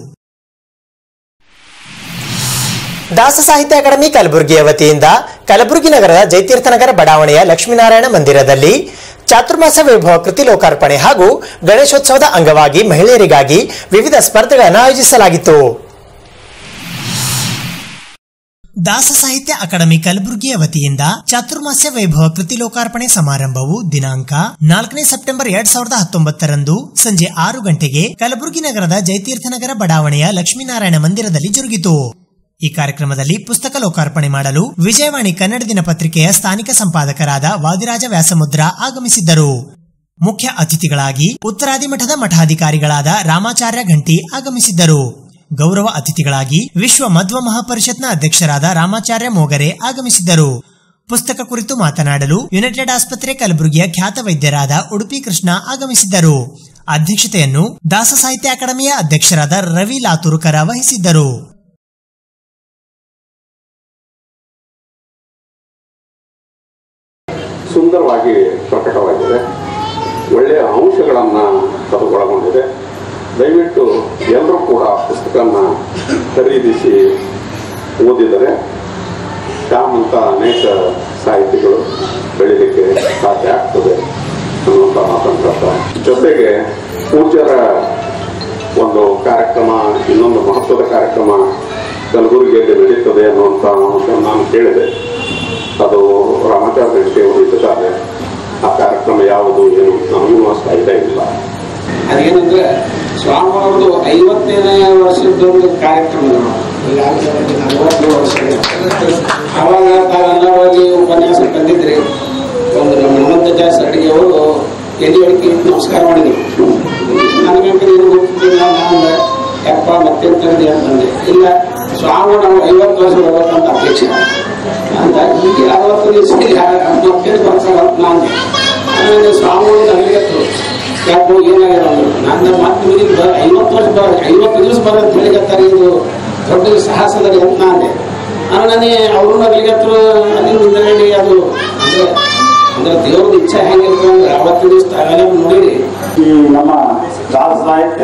S2: ದಾಸ ಸಾಹಿತ್ಯ ಅಕಾಡೆಮಿ ಕಲಬುರಗಿಯ ವತಿಯಿಂದ ಕಲಬುರಗಿ ನಗರದ ಜಯತೀರ್ಥನಗರ ಬಡಾವಣೆಯ ಲಕ್ಷ್ಮೀನಾರಾಯಣ ಮಂದಿರದಲ್ಲಿ ಚಾತುರ್ಮಾಸ ವೈಭವ ಕೃತಿ ಲೋಕಾರ್ಪಣೆ ಹಾಗೂ ಗಣೇಶೋತ್ಸವದ ಅಂಗವಾಗಿ ಮಹಿಳೆಯರಿಗಾಗಿ ವಿವಿಧ ಸ್ಪರ್ಧೆಗಳನ್ನು ಆಯೋಜಿಸಲಾಗಿತ್ತು
S3: ದಾಸ ಸಾಹಿತ್ಯ ಅಕಾಡೆಮಿ ಕಲಬುರಗಿಯ ವತಿಯಿಂದ ಚಾತುರ್ಮಾಸ್ಯ ವೈಭವ ಕೃತಿ ಲೋಕಾರ್ಪಣೆ ಸಮಾರಂಭವು ದಿನಾಂಕ ನಾಲ್ಕನೇ ಸೆಪ್ಟೆಂಬರ್ ಎರಡ್ ಸಾವಿರದ ಹತ್ತೊಂಬತ್ತರಂದು ಸಂಜೆ ಆರು ಗಂಟೆಗೆ ಕಲಬುರಗಿ ನಗರದ ಜಯತೀರ್ಥನಗರ ಬಡಾವಣೆಯ ಲಕ್ಷ್ಮೀನಾರಾಯಣ ಮಂದಿರದಲ್ಲಿ ಜರುಗಿತು ಈ ಕಾರ್ಯಕ್ರಮದಲ್ಲಿ ಪುಸ್ತಕ ಲೋಕಾರ್ಪಣೆ ಮಾಡಲು ವಿಜಯವಾಣಿ ಕನ್ನಡ ದಿನಪತ್ರಿಕೆಯ ಸ್ಥಾನಿಕ ಸಂಪಾದಕರಾದ ವಾದಿರಾಜ ವ್ಯಾಸಮುದ್ರ ಆಗಮಿಸಿದ್ದರು ಮುಖ್ಯ ಅತಿಥಿಗಳಾಗಿ ಉತ್ತರಾದಿ ಮಠದ ಮಠಾಧಿಕಾರಿಗಳಾದ ರಾಮಾಚಾರ್ಯ ಘಂಟಿ ಆಗಮಿಸಿದ್ದರು ಗೌರವ ಅತಿಥಿಗಳಾಗಿ ವಿಶ್ವ ಮಧ್ವ ಮಹಾಪರಿಷತ್ನ ಅಧ್ಯಕ್ಷರಾದ ರಾಮಾಚಾರ್ಯ ಮೋಗರೆ ಆಗಮಿಸಿದ್ದರು ಪುಸ್ತಕ ಕುರಿತು ಮಾತನಾಡಲು ಯುನೈಟೆಡ್ ಆಸ್ಪತ್ರೆ ಕಲಬುರಗಿಯ ಖ್ಯಾತ ವೈದ್ಯರಾದ ಉಡುಪಿ ಕೃಷ್ಣ ಆಗಮಿಸಿದ್ದರು ಅಧ್ಯಕ್ಷತೆಯನ್ನು ದಾಸ ಸಾಹಿತ್ಯ ಅಕಾಡೆಮಿಯ ಅಧ್ಯಕ್ಷರಾದ ರವಿ ಲಾತುರ್ಕರ ವಹಿಸಿದ್ದರು
S17: ಸುಂದರವಾಗಿ ಪ್ರಕಟವಾಗಿದೆ ಒಳ್ಳೆಯ ಅಂಶಗಳನ್ನು ಅದು ಒಳಗೊಂಡಿದೆ ದಯವಿಟ್ಟು ಎಲ್ಲರೂ ಕೂಡ ಪುಸ್ತಕನ ಖರೀದಿಸಿ ಓದಿದರೆ ಶ್ಯಾಮ್ ಅಂತ ಅನೇಕ ಸಾಹಿತಿಗಳು ಬೆಳೀಲಿಕ್ಕೆ ಸಾಧ್ಯ ಆಗ್ತದೆ ಅನ್ನುವಂಥ ಮಾತನ್ನು ಹೇಳ್ತಾರೆ ಜೊತೆಗೆ ಪೂಜ್ಯರ ಒಂದು ಕಾರ್ಯಕ್ರಮ ಇನ್ನೊಂದು ಮಹತ್ವದ ಕಾರ್ಯಕ್ರಮ ಕಲಬುರಗಿಯಲ್ಲಿ ನಡೀತದೆ ಅನ್ನುವಂಥ ಅಂಶವನ್ನು ನಾನು ಕೇಳಿದೆ ಅದು ರಾಮಾಚಾರ್ಯ ರೆಡ್ಡಿ ಅವರು ಇದ್ದಾರೆ ಆ ಕಾರ್ಯಕ್ರಮ ಯಾವುದು ಏನು ನಮಗೂ ಅಷ್ಟು ಐಡಿಯಾ ಇಲ್ಲ
S18: ಅದೇನಂದ್ರೆ ಸ್ವಾಮಿಯವ್ರದ್ದು ಐವತ್ತನೇ ವರ್ಷದ ಒಂದು ಕಾರ್ಯಕ್ರಮ ಈಗಾಗಲೇ ನಲವತ್ತು ವರ್ಷ ಅವಾಗ ತಾವೆಲ್ಲ ಹೋಗಿ ಉಪನ್ಯಾಸ ಬಂದಿದ್ರಿ ಒಂದು ನಮ್ಮ ಹನುಮಂತಾಚಾರ್ಯ ಸರಡಿಗೆ ಅವರು ಎಲ್ಲಿ ಅಡಿಕೆ ನಮಸ್ಕಾರ ಮಾಡಿದ್ವಿ ನನಗೆ ಏನು ಗೊತ್ತಿದ್ದಿಲ್ಲ ನಾನು ಯಪ್ಪ ಮತ್ತೆಂತಂದು ಅಂತಂದೆ ಇಲ್ಲ ಸ್ವಾಮಿ ನಾವು ಐವತ್ತು ವರ್ಷ ಹೋಗ್ಬೇಕಂತ ಅಪೇಕ್ಷೆ ಅಂತ ಈಗ ಅರವತ್ತು ದಿವಸ ಮತ್ತೇನು ಬರ್ತಾರೆ ಅಂತ ನಾನು ಆಮೇಲೆ ಸ್ವಾಮಿ ನನಗೆ ಯಾಕೋ ಏನಾಗ್ಯದ ಅಂದ್ರು ನನ್ನ ಮತ್ತೆ ನಿಮಗೆ ಬ- ಐವತ್ತು ವರ್ಷ ಬರ ಐವತ್ತು ದಿವಸ ಬರ ಅಂತ ಹೇಳಿಕತ್ತಾರೆ ಇದು ದೊಡ್ಡ ಸಾಹಸದಲ್ಲಿ ಅಂತ ನಾನೆ ಆಮೇಲೆ ಅವರು ನಗಲಿಗತ್ರು ಅದನ್ನ ಮುಂದೆ ಅದು ಅಂದ್ರೆ ಅಂದ್ರೆ ದೇವ್ರದ್ದು ಇಚ್ಛೆ ಹೆಂಗಿರ್ತದೆ ಅಂದ್ರೆ ಅವತ್ತು ದಿವಸ ತಾವೆಲ್ಲ ನೋಡಿರಿ
S19: ಈ ನಮ್ಮ ದಾಸ ಸಾಹಿತ್ಯ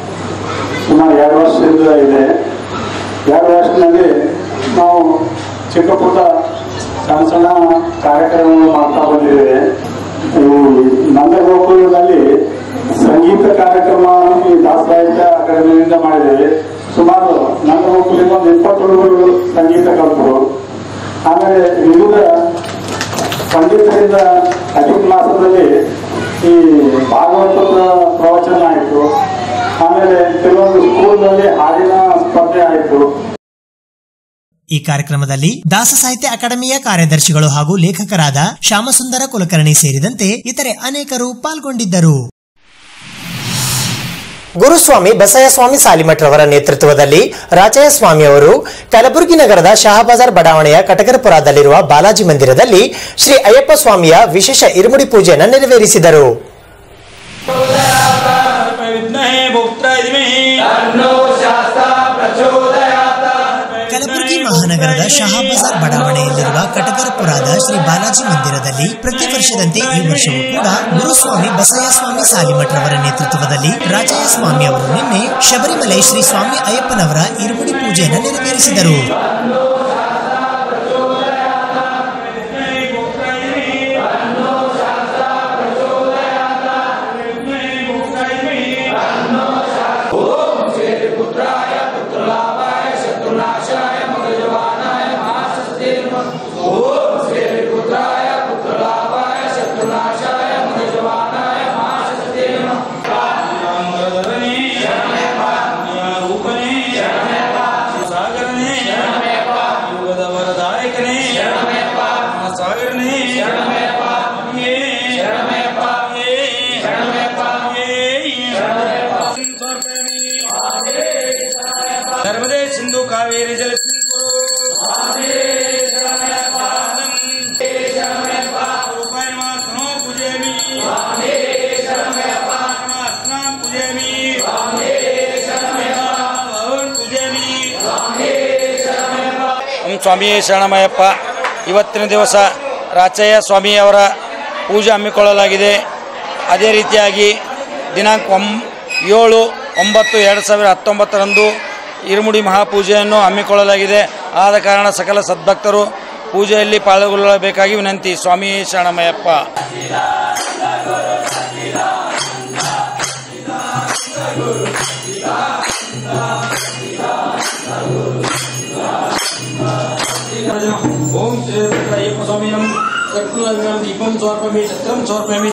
S19: ಸುಮಾರು ಎರಡು ವರ್ಷದಿಂದ ಇದೆ ಎರಡು ವರ್ಷದಲ್ಲಿ ನಾವು ಚಿಕ್ಕ ಪುಟ್ಟ ಸಣ್ಣ ಸಣ್ಣ ಕಾರ್ಯಕ್ರಮಗಳು ಮಾಡ್ತಾ ಬಂದಿದ್ದೇವೆ ಈ ನಂದಗೋಕುಲದಲ್ಲಿ ಸಂಗೀತ ಕಾರ್ಯಕ್ರಮ ಈ ದಾಸ ಸಾಹಿತ್ಯ ಅಕಾಡೆಮಿಯಿಂದ ಮಾಡಿದ್ದೇವೆ ಸುಮಾರು ನಂದಗೋಕುಲಿಗೆ ಒಂದು ಇಪ್ಪತ್ತು ಹುಡುಗರು ಸಂಗೀತ ಕಲ್ತರು ಆಮೇಲೆ ವಿವಿಧ ಪಂಡಿತರಿಂದ ಅಧಿಕ ಮಾಸದಲ್ಲಿ ಈ ಭಾಗವತದ ಪ್ರವಚನ ಆಯಿತು ಆಮೇಲೆ ಕೆಲವೊಂದು ಸ್ಕೂಲ್ನಲ್ಲಿ ಹಾಡಿನ ಸ್ಪರ್ಧೆ ಆಯಿತು
S3: ಈ ಕಾರ್ಯಕ್ರಮದಲ್ಲಿ ದಾಸ ಸಾಹಿತ್ಯ ಅಕಾಡೆಮಿಯ ಕಾರ್ಯದರ್ಶಿಗಳು ಹಾಗೂ ಲೇಖಕರಾದ ಶ್ಯಾಮಸುಂದರ ಕುಲಕರ್ಣಿ ಸೇರಿದಂತೆ ಇತರೆ ಅನೇಕರು ಪಾಲ್ಗೊಂಡಿದ್ದರು
S2: ಗುರುಸ್ವಾಮಿ ಬಸಯ್ಯಸ್ವಾಮಿ ಸಾಲಿಮಠ್ರವರ ನೇತೃತ್ವದಲ್ಲಿ ರಾಜಯ್ಯ ಸ್ವಾಮಿ ಅವರು ಕಲಬುರಗಿ ನಗರದ ಶಹಾಬಾಜಾರ್ ಬಡಾವಣೆಯ ಕಟಕರಪುರದಲ್ಲಿರುವ ಬಾಲಾಜಿ ಮಂದಿರದಲ್ಲಿ ಶ್ರೀ ಅಯ್ಯಪ್ಪ ಸ್ವಾಮಿಯ ವಿಶೇಷ ಇರುಮುಡಿ ಪೂಜೆಯನ್ನು ನೆರವೇರಿಸಿದರು
S3: ಕಲಬುರಗಿ ಮಹಾನಗರದ ಶಹಾಬಾಜಾರ್ ಬಡಾವಣೆಯಲ್ಲಿರುವ ಕಟಕರಪುರದ ಶ್ರೀ ಬಾಲಾಜಿ ಮಂದಿರದಲ್ಲಿ ಪ್ರತಿ ವರ್ಷದಂತೆ ಈ ವರ್ಷವೂ ಕೂಡ ಗುರುಸ್ವಾಮಿ ಬಸಯ್ಯಸ್ವಾಮಿ ಸಾಲಿಮಠ್ರವರ ನೇತೃತ್ವದಲ್ಲಿ ರಾಜಯ್ಯ ಸ್ವಾಮಿ ಅವರು ನಿನ್ನೆ ಶಬರಿಮಲೆ ಶ್ರೀ ಸ್ವಾಮಿ ಅಯ್ಯಪ್ಪನವರ ಇರುಮುಡಿ ಪೂಜೆಯನ್ನು ನೆರವೇರಿಸಿದರು
S12: ಓಂ
S20: ಸ್ವಾಮಿ ಶರಣಮಯ್ಯಪ್ಪ ಇವತ್ತಿನ ದಿವಸ ರಾಚಯ್ಯ ಸ್ವಾಮಿಯವರ ಪೂಜೆ ಹಮ್ಮಿಕೊಳ್ಳಲಾಗಿದೆ ಅದೇ ರೀತಿಯಾಗಿ ದಿನಾಂಕ ಒಂ ಏಳು ಒಂಬತ್ತು ಎರಡು ಸಾವಿರ ಹತ್ತೊಂಬತ್ತರಂದು ಇರುಮುಡಿ ಮಹಾಪೂಜೆಯನ್ನು ಹಮ್ಮಿಕೊಳ್ಳಲಾಗಿದೆ ಆದ ಕಾರಣ ಸಕಲ ಸದ್ಭಕ್ತರು ಪೂಜೆಯಲ್ಲಿ ಪಾಲ್ಗೊಳ್ಳಬೇಕಾಗಿ ವಿನಂತಿ ಸ್ವಾಮಿ ಶರಣಮಯ್ಯಪ್ಪ ఓం శ్రీ అయ్యప్ప స్వామినం కర్పూరం దీపం సమర్పమి చక్రం సమర్పమి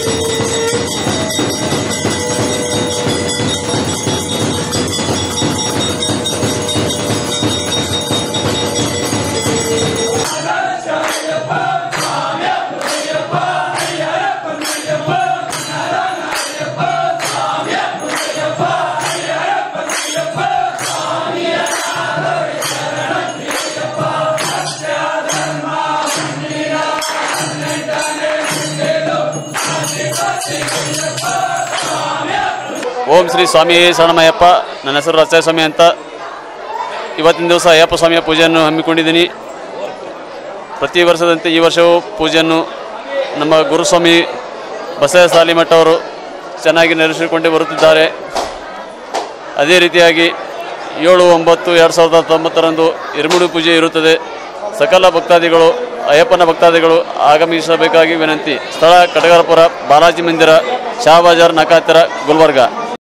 S21: ಓಂ ಶ್ರೀ ಸ್ವಾಮಿ ಶರಣಮಯ್ಯಪ್ಪ ನನ್ನ ಹೆಸರು ರಚಯ ಸ್ವಾಮಿ ಅಂತ ಇವತ್ತಿನ ದಿವಸ ಅಯ್ಯಪ್ಪ ಸ್ವಾಮಿಯ ಪೂಜೆಯನ್ನು ಹಮ್ಮಿಕೊಂಡಿದ್ದೀನಿ ಪ್ರತಿ ವರ್ಷದಂತೆ ಈ ವರ್ಷವೂ ಪೂಜೆಯನ್ನು ನಮ್ಮ ಗುರುಸ್ವಾಮಿ ಬಸವ ಸಾಲಿಮಠ ಅವರು ಚೆನ್ನಾಗಿ ನಡೆಸಿಕೊಂಡು ಬರುತ್ತಿದ್ದಾರೆ ಅದೇ ರೀತಿಯಾಗಿ ಏಳು ಒಂಬತ್ತು ಎರಡು ಸಾವಿರದ ಹತ್ತೊಂಬತ್ತರಂದು ಇರುಮುಡಿ ಪೂಜೆ ಇರುತ್ತದೆ ಸಕಲ ಭಕ್ತಾದಿಗಳು ಅಯ್ಯಪ್ಪನ ಭಕ್ತಾದಿಗಳು ಆಗಮಿಸಬೇಕಾಗಿ ವಿನಂತಿ ಸ್ಥಳ ಕಟಗರಪುರ ಬಾಲಾಜಿ ಮಂದಿರ ಶಾ ಬಜಾರ್ ನಕಾತರ ಗುಲ್ಬರ್ಗ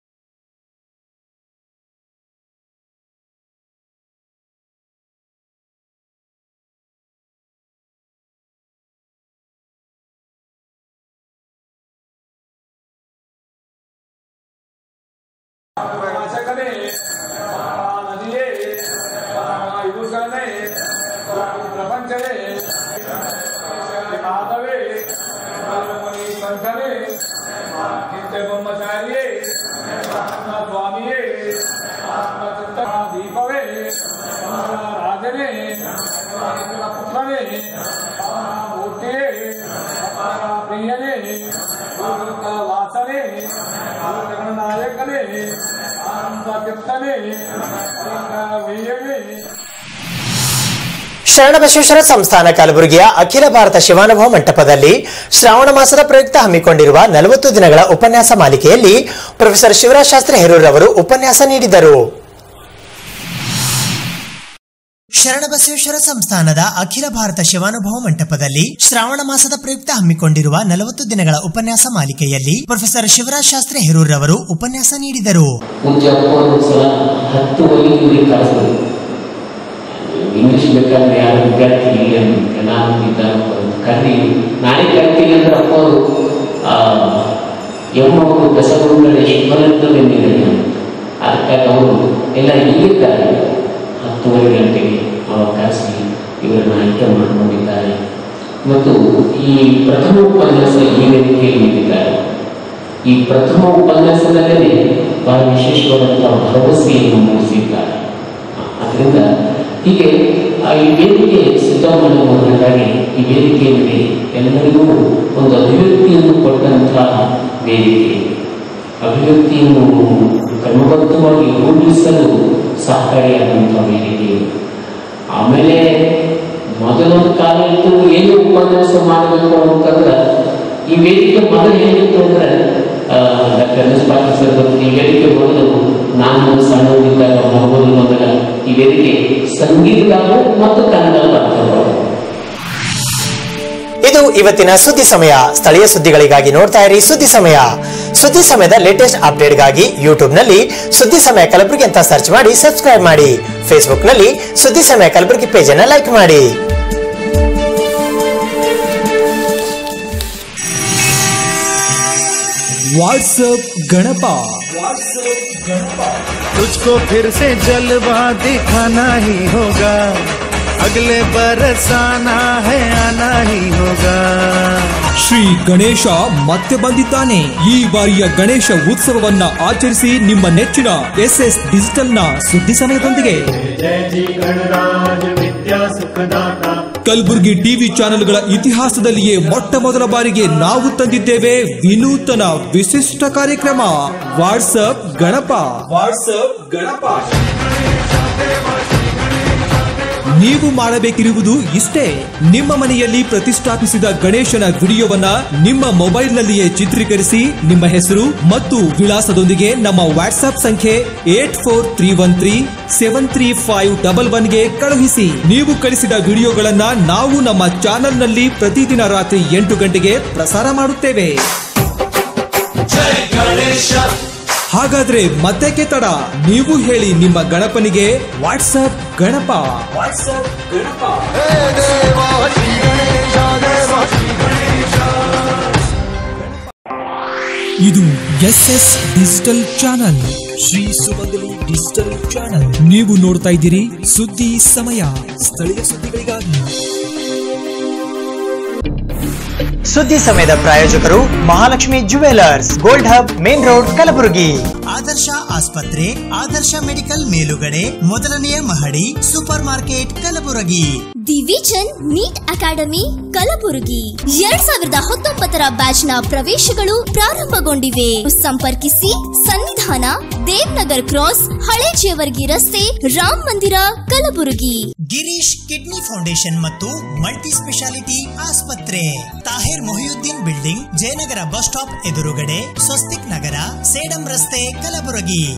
S12: ಪ್ರಕಾಶಕನೇ ನದಿಯೇ ಯುಗನೇ ಪ್ರಪಂಚವೇ ಮಾಧವೇ ಕಂಠವೇ ನಿತ್ಯ ಬ್ರಹ್ಮಚಾರಿಯೇ ಸ್ವಾಮಿಯೇ ಆತ್ಮಚಿತ್ತ ದೀಪವೇ ರಾಜನೇ ಪುತ್ರನೇ ಮೂರ್ತಿಯೇ ಪ್ರಿಯನೇ ವಾಸನೆ ನಾಯಕನೇ ಚಿತ್ತನೇ ವೀಯವೇ
S2: ಶರಣಬಸವೇಶ್ವರ ಸಂಸ್ಥಾನ ಕಲಬುರಗಿಯ ಅಖಿಲ ಭಾರತ ಶಿವಾನುಭವ ಮಂಟಪದಲ್ಲಿ ಶ್ರಾವಣ ಮಾಸದ ಪ್ರಯುಕ್ತ ಹಮ್ಮಿಕೊಂಡಿರುವ ನಲವತ್ತು ದಿನಗಳ ಉಪನ್ಯಾಸ ಮಾಲಿಕೆಯಲ್ಲಿ ಪ್ರೊಫೆಸರ್ ಶಿವರಾಜ್ ಶಾಸ್ತ್ರಿ ಹೆರೂರ್ ಅವರು ಉಪನ್ಯಾಸ ನೀಡಿದರು
S3: ಶರಣಬಸವೇಶ್ವರ ಸಂಸ್ಥಾನದ ಅಖಿಲ ಭಾರತ ಶಿವಾನುಭವ ಮಂಟಪದಲ್ಲಿ ಶ್ರಾವಣ ಮಾಸದ ಪ್ರಯುಕ್ತ ಹಮ್ಮಿಕೊಂಡಿರುವ ನಲವತ್ತು ದಿನಗಳ ಉಪನ್ಯಾಸ ಮಾಲಿಕೆಯಲ್ಲಿ ಪ್ರೊಫೆಸರ್ ಶಿವರಾಜ್ ಶಾಸ್ತ್ರಿ ಹೆರೂರ್ ಅವರು ಉಪನ್ಯಾಸ ನೀಡಿದರು
S22: ಪೂಜ್ಯ ಅಪ್ಪರು ಸಲ ಹತ್ತು ವೈದ್ಯರಿಗೆ ಕಳಿಸಿದ್ರು ಇಂಗ್ಲಿಷ್ ಬೇಕಾದ್ರೆ ಯಾರು ವಿದ್ಯಾರ್ಥಿ ಇಲ್ಲ ನಾನು ಇದ್ದಾರೆ ಕರ್ರಿ ನಾನೇ ಕರಿತೀನಿ ಅಂದ್ರೆ ಅಪ್ಪರು ಯಮ್ಮವರು ದಸಗುರುಗಳ ಶಿವನಂತ ಬಂದಿದ್ದಾರೆ ಅದಕ್ಕಾಗಿ ಅವರು ಎಲ್ಲ ಇಲ್ಲಿದ್ದಾರೆ ಹತ್ತುವರೆ ಗಂಟೆಗೆ ಅವರು ಕರೆಸಿ ಇವರನ್ನು ಆಯ್ಕೆ ಮಾಡಿಕೊಂಡಿದ್ದಾರೆ ಮತ್ತು ಈ ಪ್ರಥಮ ಉಪನ್ಯಾಸ ಈ ವೇದಿಕೆಯಲ್ಲಿ ನೀಡಿದ್ದಾರೆ ಈ ಪ್ರಥಮ ಉಪನ್ಯಾಸದಲ್ಲೇ ಬಹಳ ವಿಶೇಷವಾದಂತಹ ಭರವಸೆಯನ್ನು ಮೂಡಿಸಿದ್ದಾರೆ ಅದರಿಂದ ಹೀಗೆ ಆ ಈ ವೇದಿಕೆ ಸಿದ್ದರಾಮಯ್ಯನವರಾಗಿ ಈ ವೇದಿಕೆ ಮೇಲೆ ಎಲ್ಲರಿಗೂ ಒಂದು ಅಭಿವ್ಯಕ್ತಿಯನ್ನು ಕೊಟ್ಟಂತಹ ವೇದಿಕೆ ಅಭಿವ್ಯಕ್ತಿಯನ್ನು ಕ್ರಮಬದ್ಧವಾಗಿ ರೂಪಿಸಲು ಸಹಕಾರಿಯಾದಂತಹ ವೇದಿಕೆ ಆಮೇಲೆ ಮೊದಲೊಂದು ಕಾಲ ಇತ್ತು ಏನು ಉಪನ್ಯಾಸ ಮಾಡಬೇಕು ಅಂತಂದ್ರೆ ಈ ವೇದಿಕೆ ಮೊದಲು ಏನಿತ್ತು ಅಂದ್ರೆ doctor N S Patil sir ಬಂದು ಈ ವೇದಿಕೆ ಮೊದಲು ನಾನು ಸಣ್ಣದಿದ್ದಾಗ ಮೊದಲು ಮೊದಲ ಈ ವೇದಿಕೆ ಸಂಗೀತ ಮತ್ತು ಕನ್ನಡ ಬರ್ತದೆ
S2: ಇದು ಇವತ್ತಿನ ಸುದ್ದಿ ಸಮಯ ಸ್ಥಳೀಯ ಸುದ್ದಿಗಳಿಗಾಗಿ ನೋಡ್ತಾ ಇರಿ ಸುದ್ದಿ ಸಮಯ ಸುದ್ದಿ ಸಮಯದ ಲೇಟೆಸ್ಟ್ ಅಪ್ಡೇಟ್ಗಾಗಿ ಯೂಟ್ಯೂಬ್ ನಲ್ಲಿ ಸುದ್ದಿ ಸಮಯ ಕಲಬುರಗಿ ಅಂತ ಸರ್ಚ್ ಮಾಡಿ ಸಬ್ಸ್ಕ್ರೈಬ್ ಮಾಡಿ ಫೇಸ್ಬುಕ್ ನಲ್ಲಿ ಸುದ್ದಿ ಸಮಯ ಕಲಬುರಗಿ ಪೇಜ್ ಅನ್ನ ಲೈಕ್ ಮಾಡಿ
S1: व्हाट्सएप गणपा
S23: तुझको फिर से जलवा दिखाना ही होगा अगले बरस आना है आना ही होगा
S1: ಶ್ರೀ ಗಣೇಶ ಮತ್ತೆ ಬಂದಿದ್ದಾನೆ ಈ ಬಾರಿಯ ಗಣೇಶ ಉತ್ಸವವನ್ನ ಆಚರಿಸಿ ನಿಮ್ಮ ನೆಚ್ಚಿನ ಎಸ್ ಎಸ್ ಡಿಜಿಟಲ್ ನ ಸುದ್ದಿ ಸಮಯದೊಂದಿಗೆ
S23: जय जी गणराज विद्या सुखदाता
S1: ಕಲಬುರಗಿ ಟಿವಿ ಚಾನೆಲ್ಗಳ ಇತಿಹಾಸದಲ್ಲಿಯೇ ಮೊಟ್ಟ ಮೊದಲ ಬಾರಿಗೆ ನಾವು ತಂದಿದ್ದೇವೆ ವಿನೂತನ ವಿಶಿಷ್ಟ ಕಾರ್ಯಕ್ರಮ ವಾಟ್ಸಪ್ ಗಣಪ ವಾಟ್ಸಪ್ ಗಣಪ ನೀವು ಮಾಡಬೇಕಿರುವುದು ಇಷ್ಟೇ ನಿಮ್ಮ ಮನೆಯಲ್ಲಿ ಪ್ರತಿಷ್ಠಾಪಿಸಿದ ಗಣೇಶನ ವಿಡಿಯೋವನ್ನ ನಿಮ್ಮ ಮೊಬೈಲ್ನಲ್ಲಿಯೇ ಚಿತ್ರೀಕರಿಸಿ ನಿಮ್ಮ ಹೆಸರು ಮತ್ತು ವಿಳಾಸದೊಂದಿಗೆ ನಮ್ಮ ವಾಟ್ಸ್ಆಪ್ ಸಂಖ್ಯೆ eight four three one three seven three five double ಒನ್ಗೆ ಕಳುಹಿಸಿ ನೀವು ಕಳಿಸಿದ ವಿಡಿಯೋಗಳನ್ನ ನಾವು ನಮ್ಮ ಚಾನೆಲ್ನಲ್ಲಿ ಪ್ರತಿದಿನ ರಾತ್ರಿ ಎಂಟು ಗಂಟೆಗೆ ಪ್ರಸಾರ ಮಾಡುತ್ತೇವೆ ಹಾಗಾದ್ರೆ ಮತ್ತೆ ತಡ ನೀವು ಹೇಳಿ ನಿಮ್ಮ ಗಣಪನಿಗೆ ವಾಟ್ಸಪ್ ಗಣಪ ವಾಟ್ಸಪ್ ಗಣಪ ಇದು S S digital channel Shri Sumangali digital channel ನೀವು ನೋಡ್ತಾ ಇದ್ದೀರಿ ಸುದ್ದಿ ಸಮಯ ಸ್ಥಳೀಯ ಸುದ್ದಿಗಳಿಗಾಗಿ
S2: ಸುದ್ದಿ ಸಮಯದ ಪ್ರಾಯೋಜಕರು Mahalakshmi jewellers gold hub main road Kalaburagi
S3: ಆದರ್ಶ ಆಸ್ಪತ್ರೆ ಆದರ್ಶ ಮೆಡಿಕಲ್ ಮೇಲುಗಡೆ ಮೊದಲನೆಯ ಮಹಡಿ super market Kalaburagi
S4: the vision NEET academy Kalaburagi ಎರಡ್ ಸಾವಿರದ ಹತ್ತೊಂಬತ್ತರ ಬ್ಯಾಚ್ನ ಪ್ರವೇಶಗಳು ಪ್ರಾರಂಭಗೊಂಡಿವೆ ಸಂಪರ್ಕಿಸಿ ಸನ್ನಿಧಾನ ದೇವ್ನಗರ್ ಕ್ರಾಸ್ ಹಳೆ ಜೇವರ್ಗಿ ರಸ್ತೆ ರಾಮ್ ಮಂದಿರ ಕಲಬುರಗಿ
S3: ಗಿರೀಶ್ ಕಿಡ್ನಿ ಫೌಂಡೇಶನ್ ಮತ್ತು ಮಲ್ಟಿ ಸ್ಪೆಷಾಲಿಟಿ ಆಸ್ಪತ್ರೆ Tahir Mohiuddin building Jayanagar bus stop ಎದುರುಗಡೆ ಸ್ವಸ್ತಿಕ್ ನಗರ ಸೇಡಂ ರಸ್ತೆ ಕಲಬುರಗಿ